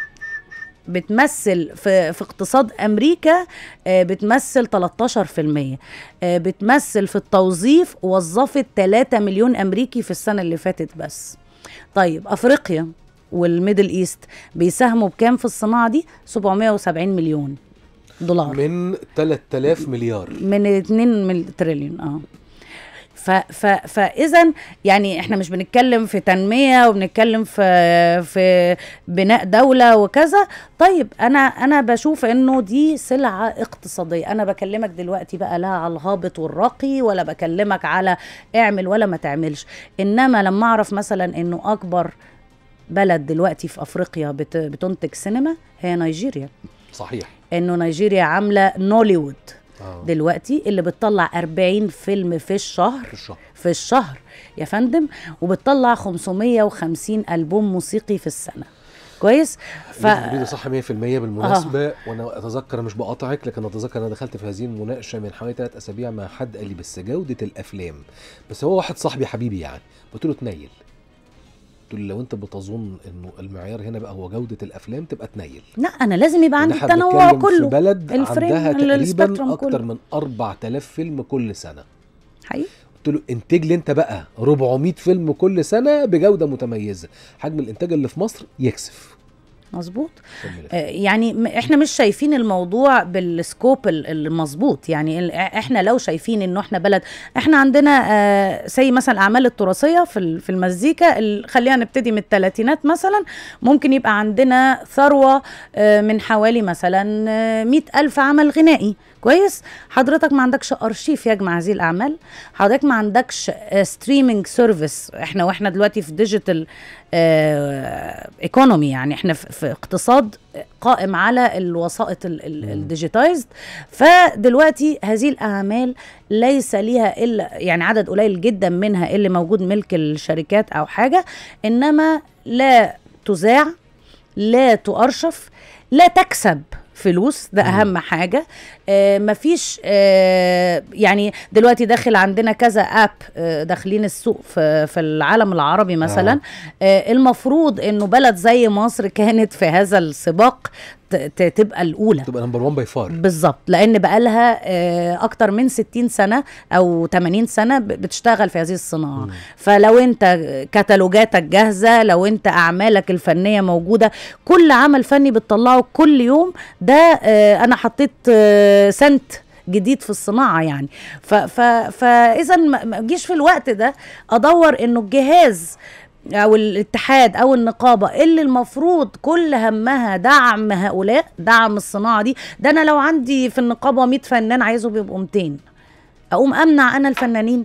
بتمثل في في اقتصاد امريكا آه، بتمثل 13% آه، بتمثل في التوظيف وظفت 3 مليون امريكي في السنه اللي فاتت بس طيب افريقيا والميدل ايست بيساهموا بكام في الصناعه دي 770 مليون دولار من 3000 مليار من 2 مل- تريليون اه ف ف فاذا يعني احنا مش بنتكلم في تنميه وبنتكلم في في بناء دوله وكذا طيب انا انا بشوف انه دي سلعه اقتصاديه انا بكلمك دلوقتي بقى لا على الهابط والراقي ولا بكلمك على اعمل ولا ما تعملش انما لما اعرف مثلا انه اكبر بلد دلوقتي في افريقيا بت بتنتج سينما هي نيجيريا صحيح انه نيجيريا عامله نوليوود اه دلوقتي اللي بتطلع 40 فيلم في الشهر في الشهر في الشهر يا فندم وبتطلع 550 ألبوم موسيقي في السنة كويس ف... ف... صح 100% بالمناسبه آه. وانا اتذكر مش بقاطعك لكن اتذكر انا دخلت في هذه المناقشه من حوالي ثلاث اسابيع مع حد قال لي بس جوده الافلام بس هو واحد صاحبي حبيبي يعني قلت له تنيل قلت له لو انت بتظن انه المعيار هنا بقى هو جوده الافلام تبقى تنيل لا أنا لازم يبقى عندي إحنا التنوع بنتكلم كله في بلد الفريم، عندها ال- السبيكتروم تقريبا كله. اكتر من 4000 فيلم كل سنه حقيقي قلت له انتج لي انت بقى 400 فيلم كل سنه بجوده متميزه حجم الانتاج اللي في مصر يكسف مظبوط كمل. آه، يعني م- احنا مش شايفين الموضوع بالسكوب ال- المظبوط يعني ال- احنا لو شايفين انه احنا بلد احنا عندنا آه، زي مثلا الاعمال التراثيه في ال- في المزيكا ال- خلينا نبتدي من الثلاثينات مثلا ممكن يبقى عندنا ثروه آه، من حوالي مثلا مئة ألف عمل غنائي كويس حضرتك ما عندكش ارشيف يجمع هذه الاعمال حضرتك ما عندكش ستريمينج سيرفيس احنا واحنا دلوقتي في ديجيتال ايكونومي يعني احنا في في اقتصاد قائم على الوسائط ال- ال- مم. الديجيتايزد فدلوقتي هذه الاعمال ليس ليها الا يعني عدد قليل جدا منها اللي موجود ملك الشركات او حاجه انما لا تذاع لا تؤرشف لا تكسب فلوس ده مم. اهم حاجه آه مفيش آه يعني دلوقتي داخل عندنا كذا اب آه داخلين السوق في, في العالم العربي مثلا آه المفروض انه بلد زي مصر كانت في هذا السباق ت- ت- تبقى الاولى تبقى نمبر 1 باي فار بالظبط لان بقالها آه، اكتر من 60 سنه او 80 سنه ب- بتشتغل في هذه الصناعه مم. فلو انت كتالوجاتك جاهزه لو انت اعمالك الفنيه موجوده كل عمل فني بتطلعه كل يوم ده آه، انا حطيت آه، سنت جديد في الصناعه يعني ف ف فاذا ما ما تجيش في الوقت ده ادور انه الجهاز او الاتحاد او النقابه اللي المفروض كل همها دعم هؤلاء دعم الصناعه دي ده انا لو عندي في النقابه 100 فنان عايزهم يبقوا 200 اقوم امنع انا الفنانين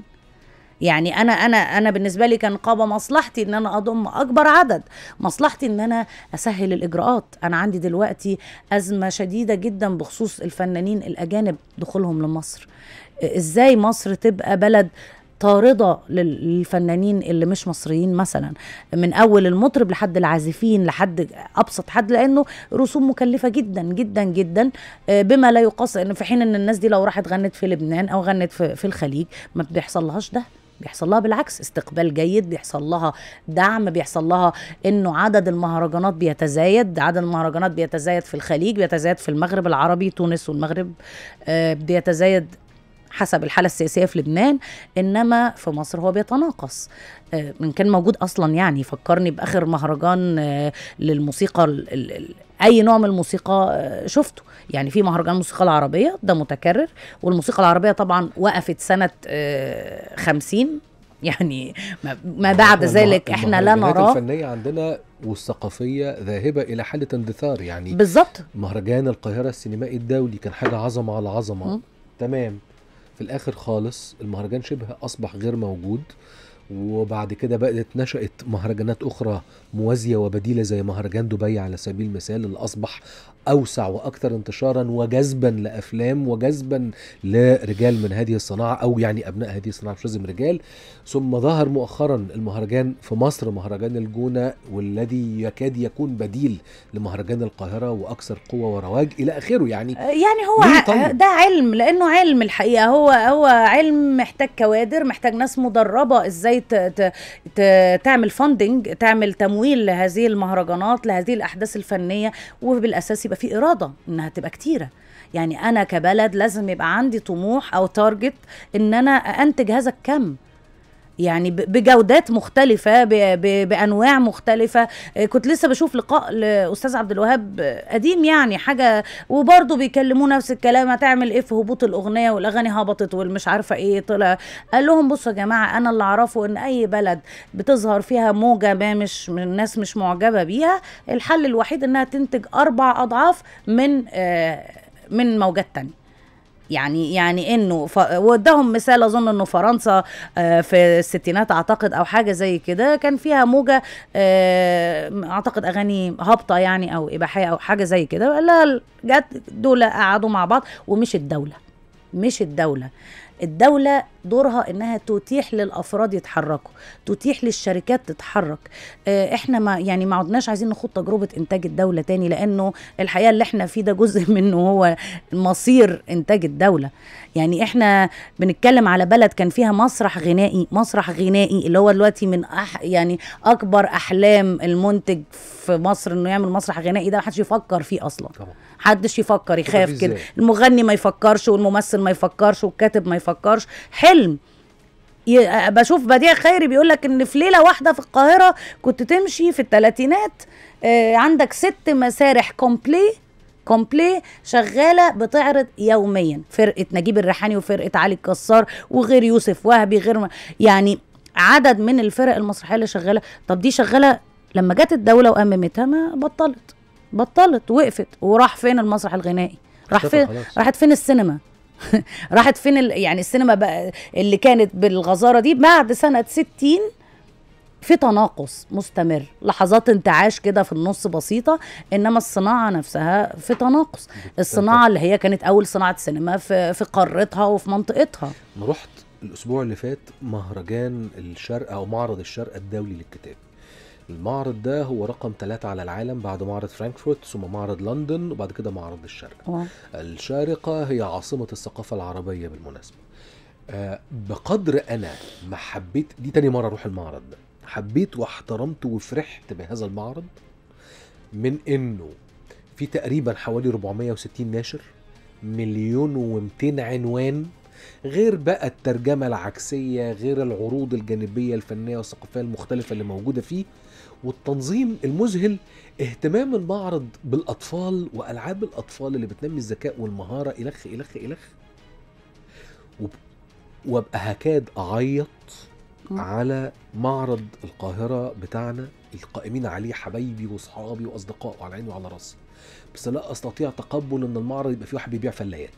يعني انا انا انا بالنسبه لي كنقابه مصلحتي ان انا اضم اكبر عدد مصلحتي ان انا اسهل الاجراءات انا عندي دلوقتي ازمه شديده جدا بخصوص الفنانين الاجانب دخولهم لمصر ازاي مصر تبقى بلد طاردة لل- للفنانين اللي مش مصريين مثلا من اول المطرب لحد العازفين لحد ابسط حد لانه رسوم مكلفه جدا جدا جدا آه، بما لا يقاس ان في حين ان الناس دي لو راحت غنت في لبنان او غنت في, في الخليج ما بيحصل لهاش ده بيحصل لها بالعكس استقبال جيد بيحصل لها دعم بيحصل لها انه عدد المهرجانات بيتزايد عدد المهرجانات بيتزايد في الخليج بيتزايد في المغرب العربي تونس والمغرب آه، بيتزايد حسب الحالة السياسية في لبنان إنما في مصر هو بيتناقص آه، من كان موجود أصلا يعني فكرني بآخر مهرجان آه، للموسيقى ال- ال- ال- أي نوع من الموسيقى آه، شفته يعني في مهرجان الموسيقى العربية ده متكرر والموسيقى العربية طبعا وقفت سنة آه، خمسين يعني ما- ما بعد إحنا ذلك المه- احنا لا المهرجانات نراه الفنيه عندنا والثقافيه ذاهبه الى حاله اندثار يعني بالظبط مهرجان القاهره السينمائي الدولي كان حاجه عظمه على عظمه مم. تمام في الاخر خالص المهرجان شبه اصبح غير موجود وبعد كده بدات نشات مهرجانات اخرى موازيه وبديله زي مهرجان دبي على سبيل المثال اللي اصبح اوسع واكثر انتشارا وجذبا لافلام وجذبا لرجال من هذه الصناعه او يعني ابناء هذه الصناعه مش لازم رجال ثم ظهر مؤخرا المهرجان في مصر مهرجان الجونه والذي يكاد يكون بديل لمهرجان القاهره واكثر قوه ورواج الى اخره يعني يعني هو ليه ع- طيب؟ ده علم لانه علم الحقيقه هو هو علم محتاج كوادر محتاج ناس مدربه ازاي ت ت ت تعمل فاندنج تعمل تمويل لهذه المهرجانات لهذه الاحداث الفنيه وبالاساس يبقى في اراده انها تبقى كتيره يعني انا كبلد لازم يبقى عندي طموح او تارجت ان انا انتج هذا الكم يعني ب- بجودات مختلفة ب- ب- بأنواع مختلفة آه، كنت لسه بشوف لقاء لأستاذ عبد الوهاب آه، قديم يعني حاجة وبرضه بيكلموه نفس الكلام هتعمل ايه في هبوط الأغنية والأغاني هبطت والمش عارفة ايه طلع قال لهم بصوا يا جماعة أنا اللي أعرفه إن أي بلد بتظهر فيها موجة ما مش من الناس مش معجبة بيها الحل الوحيد إنها تنتج أربع أضعاف من آه، من موجات تانية يعني يعني انه ف... واداهم مثال اظن انه فرنسا آه، في الستينات اعتقد او حاجه زي كده كان فيها موجه آه، اعتقد اغاني هابطه يعني او اباحيه او حاجه زي كده لا جت دول قعدوا مع بعض ومش الدوله مش الدوله الدولة دورها انها تتيح للافراد يتحركوا تتيح للشركات تتحرك آه، احنا ما يعني ما عدناش عايزين نخوض تجربة انتاج الدولة تاني لانه الحقيقة اللي احنا فيه ده جزء منه هو مصير انتاج الدولة يعني احنا بنتكلم على بلد كان فيها مسرح غنائي مسرح غنائي اللي هو دلوقتي من أح يعني اكبر احلام المنتج في مصر انه يعمل مسرح غنائي ده محدش يفكر فيه اصلا طبعا محدش يفكر يخاف فيه كده إزاي؟ المغني ما يفكرش والممثل ما يفكرش والكاتب ما يفكرش حلم ي- بشوف بديع خيري بيقول لك ان في ليله واحده في القاهره كنت تمشي في الثلاثينات آه، عندك ست مسارح كومبلي كومبلي شغاله بتعرض يوميا فرقه نجيب الريحاني وفرقه علي الكسار وغير يوسف وهبي غير ما يعني عدد من الفرق المسرحيه اللي شغاله طب دي شغاله لما جت الدوله واممتها ما بطلت بطلت وقفت وراح فين المسرح الغنائي راح اختفى فين خلاص. راحت فين السينما راحت فين ال... يعني السينما بقى اللي كانت بالغزاره دي بعد سنه 60 في تناقص مستمر لحظات انتعاش كده في النص بسيطه انما الصناعه نفسها في تناقص الصناعه اللي هي كانت اول صناعه سينما في في قارتها وفي منطقتها انا رحت الاسبوع اللي فات مهرجان الشرق او معرض الشرق الدولي للكتاب المعرض ده هو رقم ثلاثة على العالم بعد معرض فرانكفورت ثم معرض لندن وبعد كده معرض الشرق واو. الشارقة هي عاصمة الثقافة العربية بالمناسبة آه بقدر أنا ما حبيت دي تاني مرة أروح المعرض ده حبيت واحترمت وفرحت بهذا المعرض من إنه في تقريبا حوالي 460 ناشر مليون و200 عنوان غير بقى الترجمة العكسية غير العروض الجانبية الفنية والثقافية المختلفة اللي موجودة فيه والتنظيم المذهل اهتمام المعرض بالأطفال وألعاب الأطفال اللي بتنمي الذكاء والمهارة إلخ إلخ إلخ وب... وابقى هكاد أعيط مم. على معرض القاهرة بتاعنا القائمين عليه حبايبي واصحابي واصدقائي وعلى عيني وعلى راسي بس لا استطيع تقبل ان المعرض يبقى فيه واحد بيبيع فلايات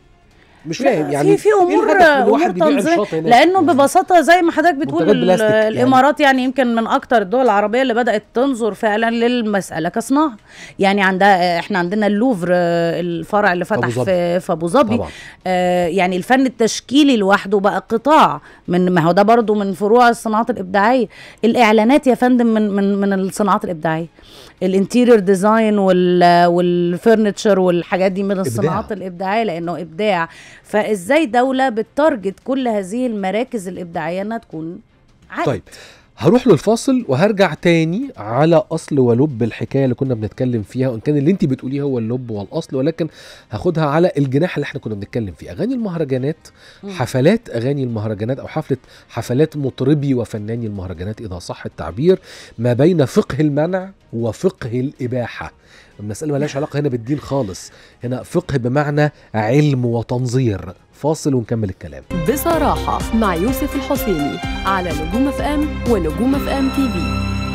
مش لا، فاهم يعني في في إيه امور الهدف من امور واحد بيبيع تنظيم الشاطئ هناك؟ لانه يعني ببساطه زي ما حضرتك بتقول منتجات ال- بلاستيك يعني. الامارات يعني يمكن من اكتر الدول العربيه اللي بدات تنظر فعلا للمساله كصناعه يعني عندها احنا عندنا اللوفر آه، الفرع اللي فتح أبو ظبي. في في ابو ظبي طبعا آه، يعني الفن التشكيلي لوحده بقى قطاع من ما هو ده برضو من فروع الصناعات الابداعيه الاعلانات يا فندم من من من الصناعات الابداعيه الانتيريور ديزاين وال والفرنتشر والحاجات دي من الصناعات الابداعيه لانه ابداع فازاي دوله بتارجت كل هذه المراكز الابداعيه انها تكون عائد. طيب هروح للفاصل وهرجع تاني على اصل ولب الحكايه اللي كنا بنتكلم فيها وان كان اللي انت بتقوليه هو اللب والاصل ولكن هاخدها على الجناح اللي احنا كنا بنتكلم فيه اغاني المهرجانات مم. حفلات اغاني المهرجانات او حفله حفلات مطربي وفناني المهرجانات اذا صح التعبير ما بين فقه المنع وفقه الاباحه المسألة ملهاش علاقة هنا بالدين خالص هنا فقه بمعنى علم وتنظير فاصل ونكمل الكلام بصراحة مع يوسف الحسيني على نجوم اف ام ونجوم اف ام تي في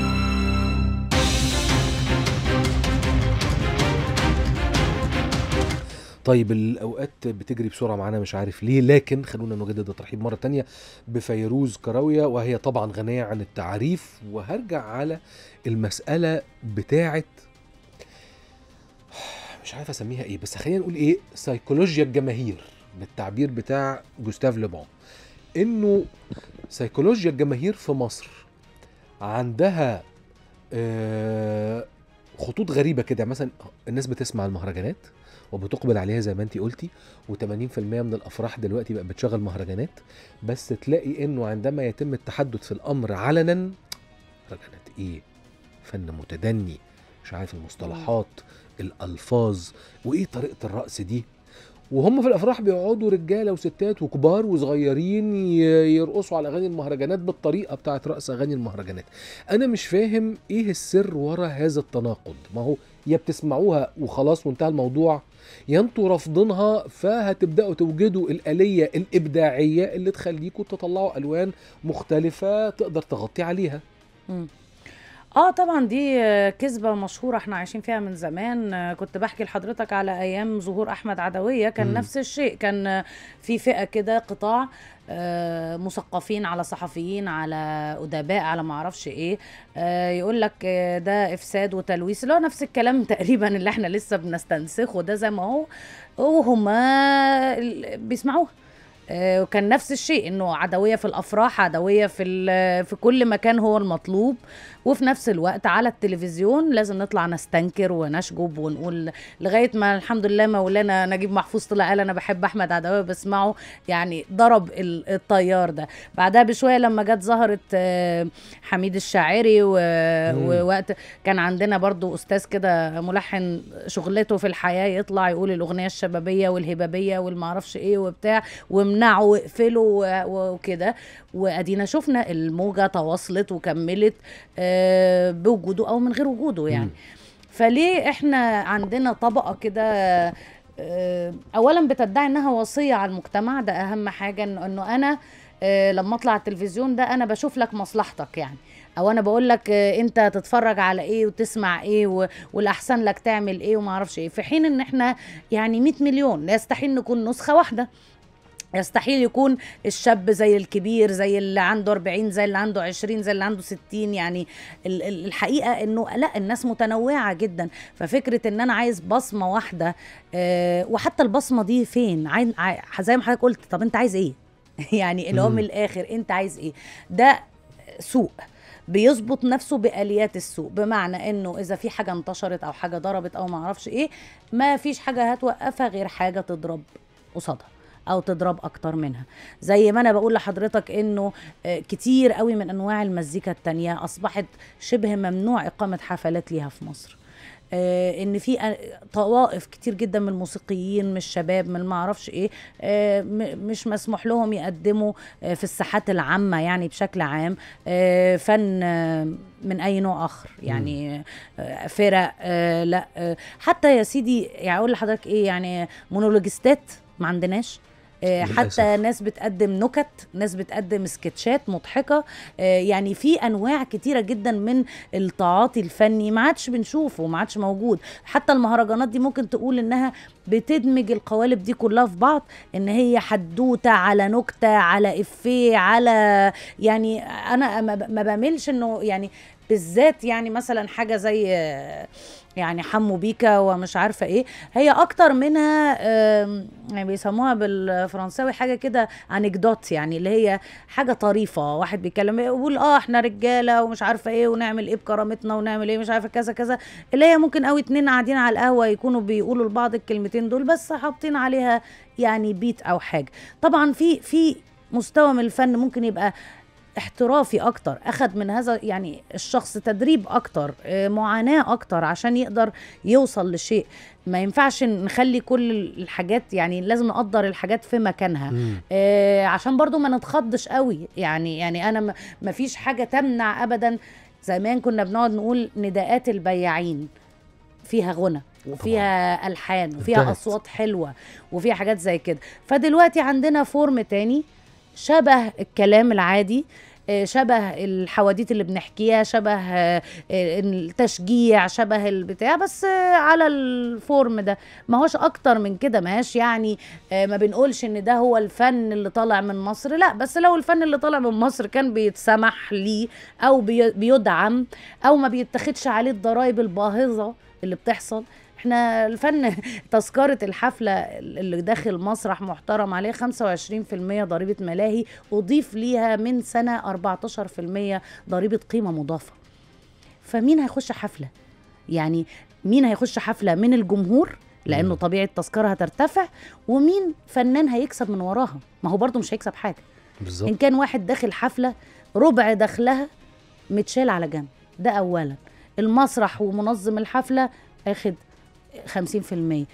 طيب الاوقات بتجري بسرعه معانا مش عارف ليه لكن خلونا نجدد الترحيب مره تانية بفيروز كراويه وهي طبعا غنيه عن التعريف وهرجع على المساله بتاعه مش عارف اسميها ايه بس خلينا نقول ايه سيكولوجيا الجماهير بالتعبير بتاع جوستاف ليبون انه سيكولوجيا الجماهير في مصر عندها آه، خطوط غريبه كده مثلا الناس بتسمع المهرجانات وبتقبل عليها زي ما انت قلتي و80% من الافراح دلوقتي بقى بتشغل مهرجانات بس تلاقي انه عندما يتم التحدث في الامر علنا مهرجانات ايه فن متدني مش عارف المصطلحات الالفاظ وايه طريقه الرقص دي وهم في الافراح بيقعدوا رجاله وستات وكبار وصغيرين ي- يرقصوا على اغاني المهرجانات بالطريقه بتاعه رقص اغاني المهرجانات انا مش فاهم ايه السر ورا هذا التناقض ما هو يا بتسمعوها وخلاص وانتهى الموضوع يا انتوا رافضينها فهتبداوا توجدوا الاليه الابداعيه اللي تخليكم تطلعوا الوان مختلفه تقدر تغطي عليها مم. اه طبعا دي آه، كذبه مشهوره احنا عايشين فيها من زمان آه، كنت بحكي لحضرتك على ايام ظهور احمد عدويه كان مم. نفس الشيء كان آه، في فئه كده قطاع آه، مثقفين على صحفيين على ادباء على ما اعرفش ايه آه، يقول لك آه، ده افساد وتلويث اللي هو نفس الكلام تقريبا اللي احنا لسه بنستنسخه ده زي ما هو وهم بيسمعوها آه، وكان نفس الشيء انه عدويه في الافراح عدويه في ال- في كل مكان هو المطلوب وفي نفس الوقت على التلفزيون لازم نطلع نستنكر ونشجب ونقول لغايه ما الحمد لله مولانا نجيب محفوظ طلع قال انا بحب احمد عدويه بسمعه يعني ضرب ال- الطيار ده بعدها بشويه لما جت ظهرت آه، حميد الشاعري و- مم. ووقت كان عندنا برضو استاذ كده ملحن شغلته في الحياه يطلع يقول الاغنيه الشبابيه والهبابيه والمعرفش ايه وبتاع وامنعوا واقفلوا و- وكده وادينا شفنا الموجه تواصلت وكملت آه، بوجوده او من غير وجوده يعني مم. فليه احنا عندنا طبقه كده آه، اولا بتدعي انها وصيه على المجتمع ده اهم حاجه انه انه انا آه، لما اطلع على التلفزيون ده انا بشوف لك مصلحتك يعني او انا بقول لك آه، انت تتفرج على ايه وتسمع ايه و- والاحسن لك تعمل ايه وما اعرفش ايه في حين ان احنا يعني 100 مليون يستحيل نكون نسخه واحده يستحيل يكون الشاب زي الكبير زي اللي عنده 40 زي اللي عنده 20 زي اللي عنده 60 يعني ال- ال- الحقيقه انه لا الناس متنوعه جدا ففكره ان انا عايز بصمه واحده آه، وحتى البصمه دي فين عاي- عاي- زي ما حضرتك قلت طب انت عايز ايه يعني اللي هو مم. من الاخر انت عايز ايه ده سوق بيظبط نفسه باليات السوق بمعنى انه اذا في حاجه انتشرت او حاجه ضربت او ما اعرفش ايه ما فيش حاجه هتوقفها غير حاجه تضرب قصادها او تضرب اكتر منها زي ما انا بقول لحضرتك انه آه، كتير قوي من انواع المزيكا التانية اصبحت شبه ممنوع اقامه حفلات ليها في مصر آه، ان في آه، طوائف كتير جدا من الموسيقيين من الشباب من ما اعرفش ايه آه، م- مش مسموح لهم يقدموا آه، في الساحات العامه يعني بشكل عام آه، فن آه، من اي نوع اخر يعني آه، فرق آه، لا آه، حتى يا سيدي يعني اقول لحضرتك ايه يعني مونولوجيستات ما عندناش آه، للأسف. حتى ناس بتقدم نكت ناس بتقدم سكتشات مضحكه آه، يعني في انواع كتيره جدا من التعاطي الفني ما عادش بنشوفه ما عادش موجود حتى المهرجانات دي ممكن تقول انها بتدمج القوالب دي كلها في بعض ان هي حدوته على نكته على افيه على يعني انا ما ب- ما بعملش انه يعني بالذات يعني مثلا حاجه زي آه، يعني حمو بيكا ومش عارفه ايه هي اكتر منها آم، يعني بيسموها بالفرنساوي حاجه كده انكدوت يعني اللي هي حاجه طريفه واحد بيتكلم يقول اه احنا رجاله ومش عارفه ايه ونعمل ايه بكرامتنا ونعمل ايه مش عارفه كذا كذا اللي هي ممكن قوي اتنين قاعدين على القهوه يكونوا بيقولوا لبعض الكلمتين دول بس حاطين عليها يعني بيت او حاجه طبعا في في مستوى من الفن ممكن يبقى احترافي اكتر اخد من هذا يعني الشخص تدريب اكتر آه، معاناة اكتر عشان يقدر يوصل لشيء ما ينفعش نخلي كل الحاجات يعني لازم نقدر الحاجات في مكانها مم. آه عشان برضو ما نتخضش قوي يعني يعني انا ما- ما فيش حاجة تمنع ابدا زمان كنا بنقعد نقول نداءات البياعين فيها غنى وفيها الحان وفيها انتهت. اصوات حلوه وفيها حاجات زي كده فدلوقتي عندنا فورم تاني شبه الكلام العادي آه، شبه الحواديت اللي بنحكيها شبه آه، آه، التشجيع شبه البتاع بس آه، على الفورم ده ما هوش اكتر من كده ما هاش يعني آه، ما بنقولش ان ده هو الفن اللي طالع من مصر لا بس لو الفن اللي طالع من مصر كان بيتسمح ليه او بي- بيدعم او ما بيتخدش عليه الضرائب الباهظه اللي بتحصل احنا الفن تذكره الحفله اللي داخل مسرح محترم عليه 25% ضريبه ملاهي اضيف ليها من سنه 14% ضريبه قيمه مضافه فمين هيخش حفله يعني مين هيخش حفله من الجمهور لانه مم. طبيعه التذكره هترتفع ومين فنان هيكسب من وراها ما هو برضه مش هيكسب حاجه ان بالظبط كان واحد داخل حفله ربع دخلها متشال على جنب ده اولا المسرح ومنظم الحفله اخد 50% آه،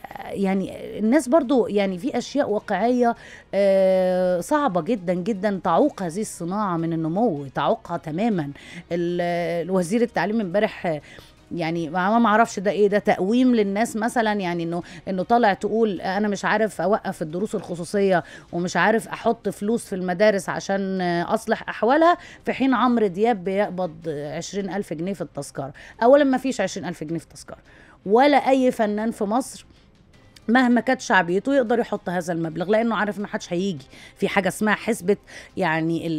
يعني الناس برضو يعني في اشياء واقعيه آه، صعبه جدا جدا تعوق هذه الصناعه من النمو تعوقها تماما ال- الوزير التعليم امبارح آه، يعني ما ما اعرفش ده ايه ده تقويم للناس مثلا يعني انه انه طالع تقول انا مش عارف اوقف الدروس الخصوصيه ومش عارف احط فلوس في المدارس عشان آه، اصلح احوالها في حين عمرو دياب بيقبض عشرين ألف جنيه في التذكره اولا ما فيش عشرين ألف جنيه في التذكره ولا اي فنان في مصر مهما كانت شعبيته يقدر يحط هذا المبلغ لانه عارف ان محدش هيجي في حاجه اسمها حسبه يعني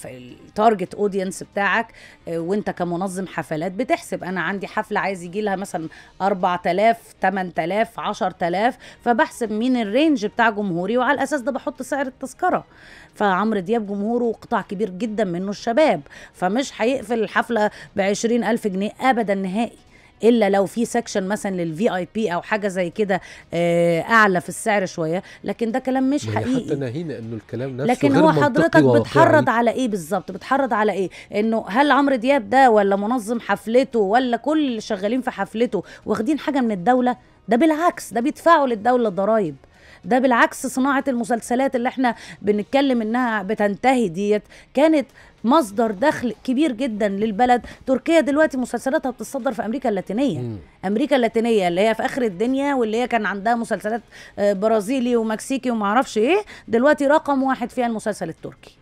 التارجت اودينس بتاعك آه، وانت كمنظم حفلات بتحسب انا عندي حفله عايز يجي لها مثلا 4000 8000 10000 فبحسب مين الرينج بتاع جمهوري وعلى الاساس ده بحط سعر التذكره فعمرو دياب جمهوره قطاع كبير جدا منه الشباب فمش هيقفل الحفله ب ألف جنيه ابدا نهائي الا لو في سكشن مثلا للفي اي بي او حاجه زي كده آه، اعلى في السعر شويه لكن ده كلام مش ما هي حتى حقيقي ناهينا انه الكلام نفسه لكن غير هو منطقي حضرتك وواقعي. بتحرض على ايه بالظبط بتحرض على ايه انه هل عمرو دياب ده ولا منظم حفلته ولا كل اللي شغالين في حفلته واخدين حاجه من الدوله ده بالعكس ده بيدفعوا للدوله ضرائب ده بالعكس صناعة المسلسلات اللي احنا بنتكلم انها بتنتهي ديت كانت مصدر دخل كبير جدا للبلد تركيا دلوقتي مسلسلاتها بتصدر في امريكا اللاتينيه مم. امريكا اللاتينيه اللي هي في اخر الدنيا واللي هي كان عندها مسلسلات آه، برازيلي ومكسيكي ومعرفش ايه دلوقتي رقم واحد فيها المسلسل التركي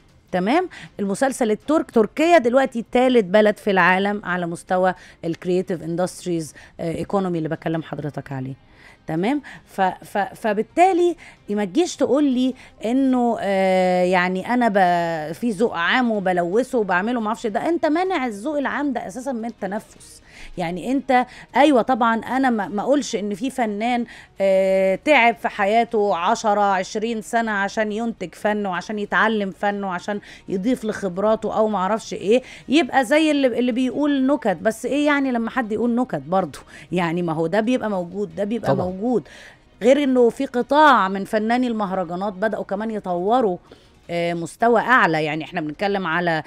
تمام المسلسل الترك تركيا دلوقتي ثالث بلد في العالم على مستوى الكرييتيف اندستريز ايكونومي اللي بكلم حضرتك عليه تمام ف ف فبالتالي ما تجيش تقول لي انه آه يعني انا ب في ذوق عام وبلوثه وبعمله ما اعرفش ده انت مانع الذوق العام ده اساسا من التنفس يعني انت ايوه طبعا انا ما ما اقولش ان في فنان آه تعب في حياته 10 20 سنه عشان ينتج فن وعشان يتعلم فن وعشان يضيف لخبراته او ما اعرفش ايه يبقى زي اللي, اللي بيقول نكت بس ايه يعني لما حد يقول نكت برضه يعني ما هو ده بيبقى موجود ده بيبقى طبعاً. موجود غير انه في قطاع من فناني المهرجانات بداوا كمان يطوروا آه، مستوى اعلى يعني احنا بنتكلم على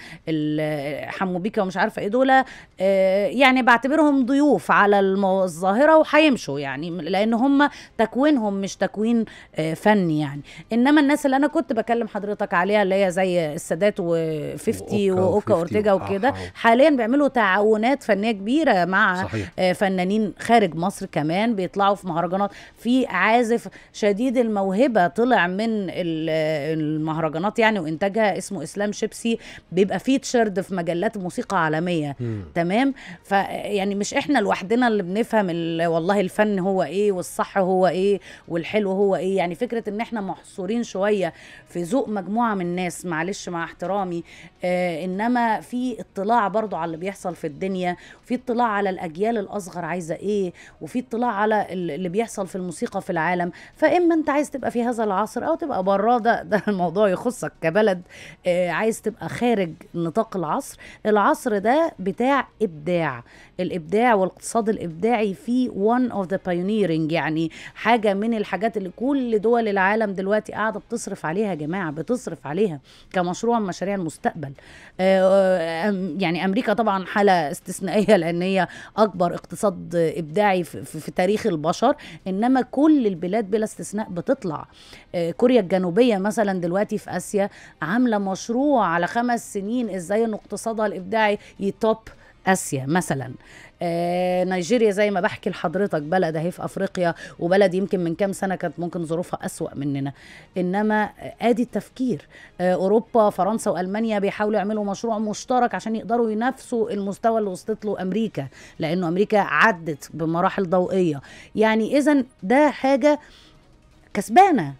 ال- حمو بيكا ومش عارفه ايه دول آه، يعني بعتبرهم ضيوف على المو- الظاهره وهيمشوا يعني لان هم تكوينهم مش تكوين آه، فني يعني انما الناس اللي انا كنت بكلم حضرتك عليها اللي هي زي السادات و50 وأوكا واوكا و50 اورتيجا وكده وآحا. حاليا بيعملوا تعاونات فنيه كبيره مع صحيح آه، فنانين خارج مصر كمان بيطلعوا في مهرجانات في عازف شديد الموهبه طلع من ال- المهرجانات يعني وانتاجها اسمه اسلام شيبسي بيبقى فيتشرد في مجلات موسيقى عالميه مم. تمام فيعني مش احنا لوحدنا اللي بنفهم ال- والله الفن هو ايه والصح هو ايه والحلو هو ايه يعني فكره ان احنا محصورين شويه في ذوق مجموعه من الناس معلش مع احترامي آه انما في اطلاع برضو على اللي بيحصل في الدنيا وفي اطلاع على الاجيال الاصغر عايزه ايه وفي اطلاع على ال- اللي بيحصل في الموسيقى في العالم فاما انت عايز تبقى في هذا العصر او تبقى براه ده ده الموضوع يخصك كبلد آه عايز تبقى خارج نطاق العصر العصر ده بتاع ابداع الابداع والاقتصاد الابداعي فيه one of the pioneering يعني حاجه من الحاجات اللي كل دول العالم دلوقتي قاعده بتصرف عليها يا جماعه بتصرف عليها كمشروع من مشاريع المستقبل آه، أم- يعني امريكا طبعا حاله استثنائيه لان هي اكبر اقتصاد ابداعي في, في, في تاريخ البشر انما كل البلاد بلا استثناء بتطلع آه، كوريا الجنوبيه مثلا دلوقتي في اسيا عامله مشروع على خمس سنين ازاي ان اقتصادها الابداعي يتوب اسيا مثلا آه نيجيريا زي ما بحكي لحضرتك بلد اهي في افريقيا وبلد يمكن من كام سنه كانت ممكن ظروفها اسوا مننا انما آه، ادي التفكير آه اوروبا فرنسا والمانيا بيحاولوا يعملوا مشروع مشترك عشان يقدروا ينافسوا المستوى اللي وصلت له امريكا لانه امريكا عدت بمراحل ضوئيه يعني اذا ده حاجه كسبانه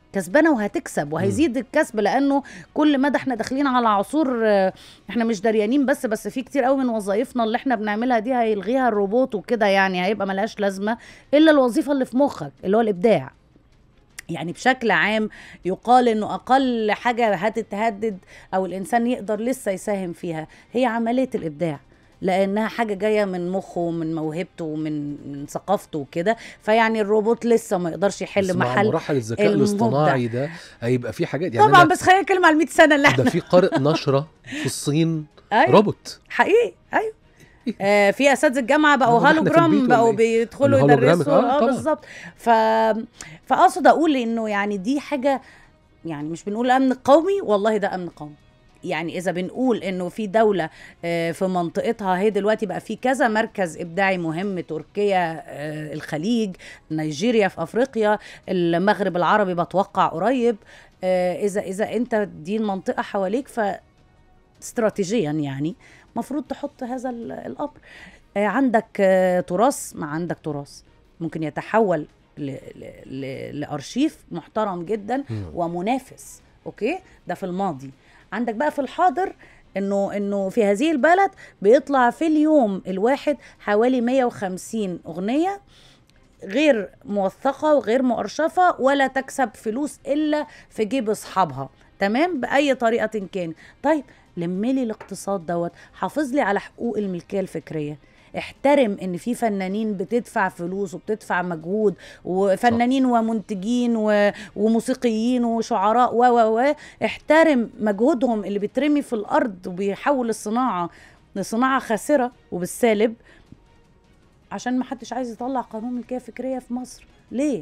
كسبانه وهتكسب وهيزيد الكسب لانه كل مدى احنا داخلين على عصور آه، احنا مش دريانين بس بس في كتير قوي من وظائفنا اللي احنا بنعملها دي هيلغيها الروبوت وكده يعني هيبقى ملهاش لازمه الا الوظيفه اللي في مخك اللي هو الابداع يعني بشكل عام يقال انه اقل حاجه هتتهدد او الانسان يقدر لسه يساهم فيها هي عمليه الابداع لانها حاجه جايه من مخه ومن موهبته ومن من ثقافته وكده فيعني الروبوت لسه ما يقدرش بس يحل مع محل مراحل الذكاء المبدع. الاصطناعي ده هيبقى في حاجات يعني طبعا أنا- بس خلينا نتكلم على 100 سنه اللي احنا ده في قارئ نشره في الصين أيوة. روبوت حقيقي ايوه آه في اساتذه الجامعه بقوا هو إحنا في هالوجرام البيت ولا بقوا إيه؟ بيدخلوا الهولوجرام، يدرسوا آه، اه طبعاً. بالظبط ف فاقصد اقول انه يعني دي حاجه يعني مش بنقول امن قومي والله ده امن قومي يعني اذا بنقول انه في دوله آه، في منطقتها هي دلوقتي بقى في كذا مركز ابداعي مهم تركيا آه، الخليج نيجيريا في افريقيا المغرب العربي بتوقع قريب آه، اذا اذا انت دي المنطقه حواليك ف استراتيجيا يعني مفروض تحط هذا ال- الامر آه، عندك آه، تراث ما عندك تراث ممكن يتحول ل- ل- ل- لارشيف محترم جدا مم. ومنافس اوكي ده في الماضي عندك بقى في الحاضر انه انه في هذه البلد بيطلع في اليوم الواحد حوالي 150 اغنيه غير موثقه وغير مؤرشفه ولا تكسب فلوس الا في جيب اصحابها تمام باي طريقه كان طيب لملي الاقتصاد دوت حافظ لي على حقوق الملكيه الفكريه احترم ان في فنانين بتدفع فلوس وبتدفع مجهود وفنانين ومنتجين و... وموسيقيين وشعراء و و و احترم مجهودهم اللي بيترمي في الارض وبيحول الصناعه لصناعه خاسره وبالسالب عشان ما حدش عايز يطلع قانون ملكيه فكريه في مصر ليه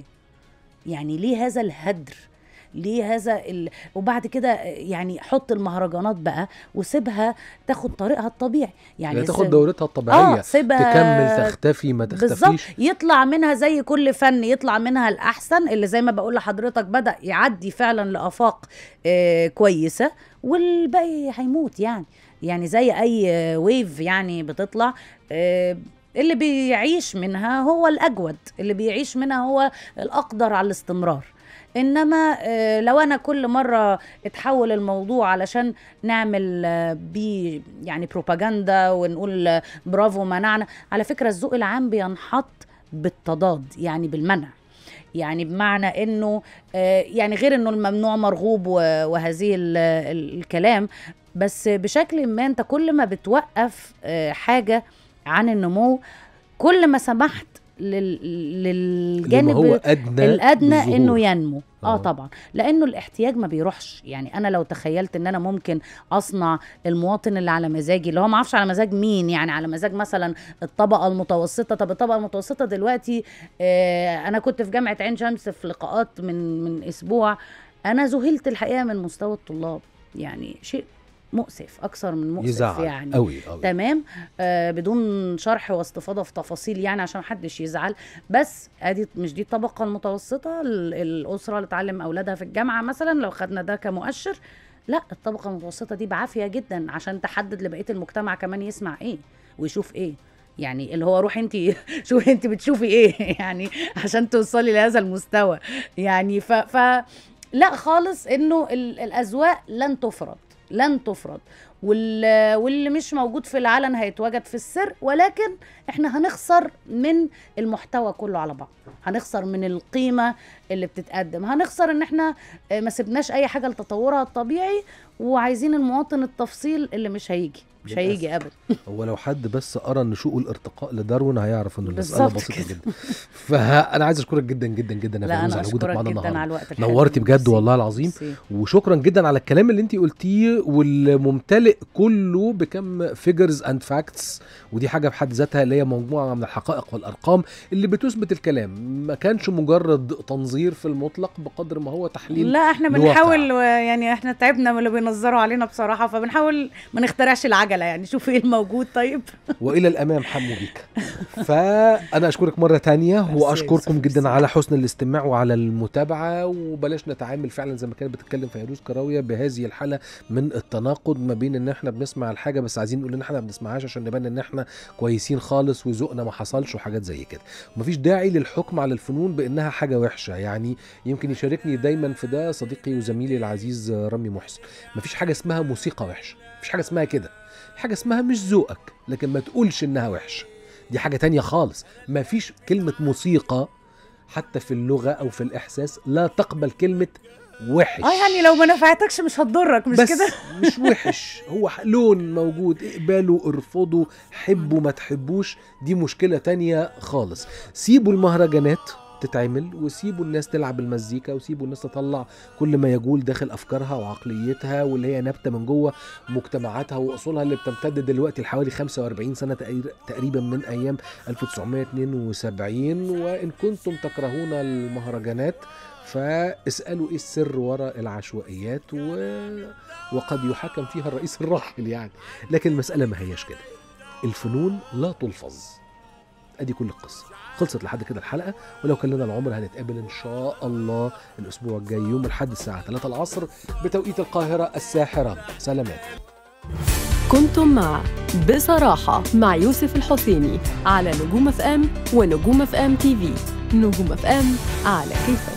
يعني ليه هذا الهدر ليه هذا ال... وبعد كده يعني حط المهرجانات بقى وسيبها تاخد طريقها الطبيعي يعني يعني تاخد سيب- دورتها الطبيعيه اه سيبها تكمل تختفي ما بالظبط تختفيش يطلع منها زي كل فن يطلع منها الاحسن اللي زي ما بقول لحضرتك بدا يعدي فعلا لافاق آه كويسه والباقي هيموت يعني يعني زي اي آه، ويف يعني بتطلع آه اللي بيعيش منها هو الاجود اللي بيعيش منها هو الاقدر على الاستمرار انما آه، لو انا كل مره اتحول الموضوع علشان نعمل آه، بيه يعني بروباجندا ونقول آه، برافو منعنا على فكره الذوق العام بينحط بالتضاد يعني بالمنع يعني بمعنى انه آه، يعني غير انه الممنوع مرغوب و- وهذه ال- ال- الكلام بس بشكل ما انت كل ما بتوقف آه، حاجه عن النمو كل ما سمحت لل- اللي للجانب ما هو ادنى الادنى بالظهور. انه ينمو اه آه. طبعا لانه الاحتياج ما بيروحش يعني انا لو تخيلت ان انا ممكن اصنع المواطن اللي على مزاجي اللي هو ما اعرفش على مزاج مين يعني على مزاج مثلا الطبقه المتوسطه طب الطبقه المتوسطه دلوقتي آه انا كنت في جامعه عين شمس في لقاءات من من اسبوع انا ذهلت الحقيقه من مستوى الطلاب يعني شيء مؤسف اكثر من مؤسف يزعل يعني قوي قوي تمام آه بدون شرح واستفاضه في تفاصيل يعني عشان محدش يزعل بس ادي مش دي الطبقه المتوسطه ال- الاسره اللي تعلم اولادها في الجامعه مثلا لو خدنا ده كمؤشر لا الطبقه المتوسطه دي بعافيه جدا عشان تحدد لبقيه المجتمع كمان يسمع ايه ويشوف ايه يعني اللي هو روح انت شوفي انت بتشوفي ايه يعني عشان توصلي لهذا المستوى يعني ف, ف لا خالص انه ال- الاذواق لن تفرض لن تفرض وال- واللي مش موجود في العلن هيتواجد في السر ولكن احنا هنخسر من المحتوى كله على بعض هنخسر من القيمه اللي بتتقدم هنخسر ان احنا آه، ما سبناش اي حاجه لتطورها الطبيعي وعايزين المواطن التفصيل اللي مش هيجي مش للأسف. هيجي ابدا هو لو حد بس قرا نشوء الارتقاء لداروين هيعرف ان المساله بالظبط بسيطه كده. جدا فانا عايز اشكرك جدا جدا جدا يا لا فيروز انا على وجودك اشكرك معانا جدا النهارده على الوقت الحلو نورتي بجد ميرسي. والله العظيم ميرسي. وشكرا جدا على الكلام اللي انت قلتيه والممتلئ كله بكم فيجرز اند فاكتس ودي حاجه بحد ذاتها اللي هي مجموعه من الحقائق والارقام اللي بتثبت الكلام ما كانش مجرد تنظير في المطلق بقدر ما هو تحليل لا احنا لواقع. بنحاول و- يعني احنا تعبنا من اللي بينظروا علينا بصراحه فبنحاول ما نخترعش العجله عجله يعني شوف ايه الموجود طيب والى الامام حمو بيك فانا اشكرك مره تانية ميرسي يا واشكركم يوسف، جدا ميرسي. على حسن الاستماع وعلى المتابعه وبلاش نتعامل فعلا زي ما كانت بتتكلم فيروز كراويه بهذه الحاله من التناقض ما بين ان احنا بنسمع الحاجه بس عايزين نقول ان احنا ما بنسمعهاش عشان نبان ان احنا كويسين خالص وذوقنا ما حصلش وحاجات زي كده مفيش داعي للحكم على الفنون بانها حاجه وحشه يعني يمكن يشاركني دايما في ده صديقي وزميلي العزيز رامي محسن مفيش حاجه اسمها موسيقى وحشه مفيش حاجه اسمها كده في حاجه اسمها مش ذوقك لكن ما تقولش انها وحشه دي حاجه تانية خالص مفيش كلمه موسيقى حتى في اللغه او في الاحساس لا تقبل كلمه وحش اه يعني لو ما نفعتكش مش هتضرك مش بس كده مش وحش هو ح- لون موجود اقبله ارفضه حبه ما تحبوش دي مشكلة تانية خالص سيبوا المهرجانات تتعمل وسيبوا الناس تلعب المزيكا وسيبوا الناس تطلع كل ما يجول داخل افكارها وعقليتها واللي هي نابته من جوه مجتمعاتها واصولها اللي بتمتد دلوقتي لحوالي 45 سنه تقرير- تقريبا من ايام 1972 وان كنتم تكرهون المهرجانات فاسالوا ايه السر وراء العشوائيات و... وقد يحكم فيها الرئيس الراحل يعني لكن المساله ما هياش كده الفنون لا تلفظ ادي كل القصه خلصت لحد كده الحلقه ولو كان لنا العمر هنتقابل ان شاء الله الاسبوع الجاي يوم الاحد الساعه 3 العصر بتوقيت القاهره الساحره سلامات كنتم مع بصراحة مع يوسف الحسيني على نجوم اف ام ونجوم اف ام تي في نجوم اف ام على كيفك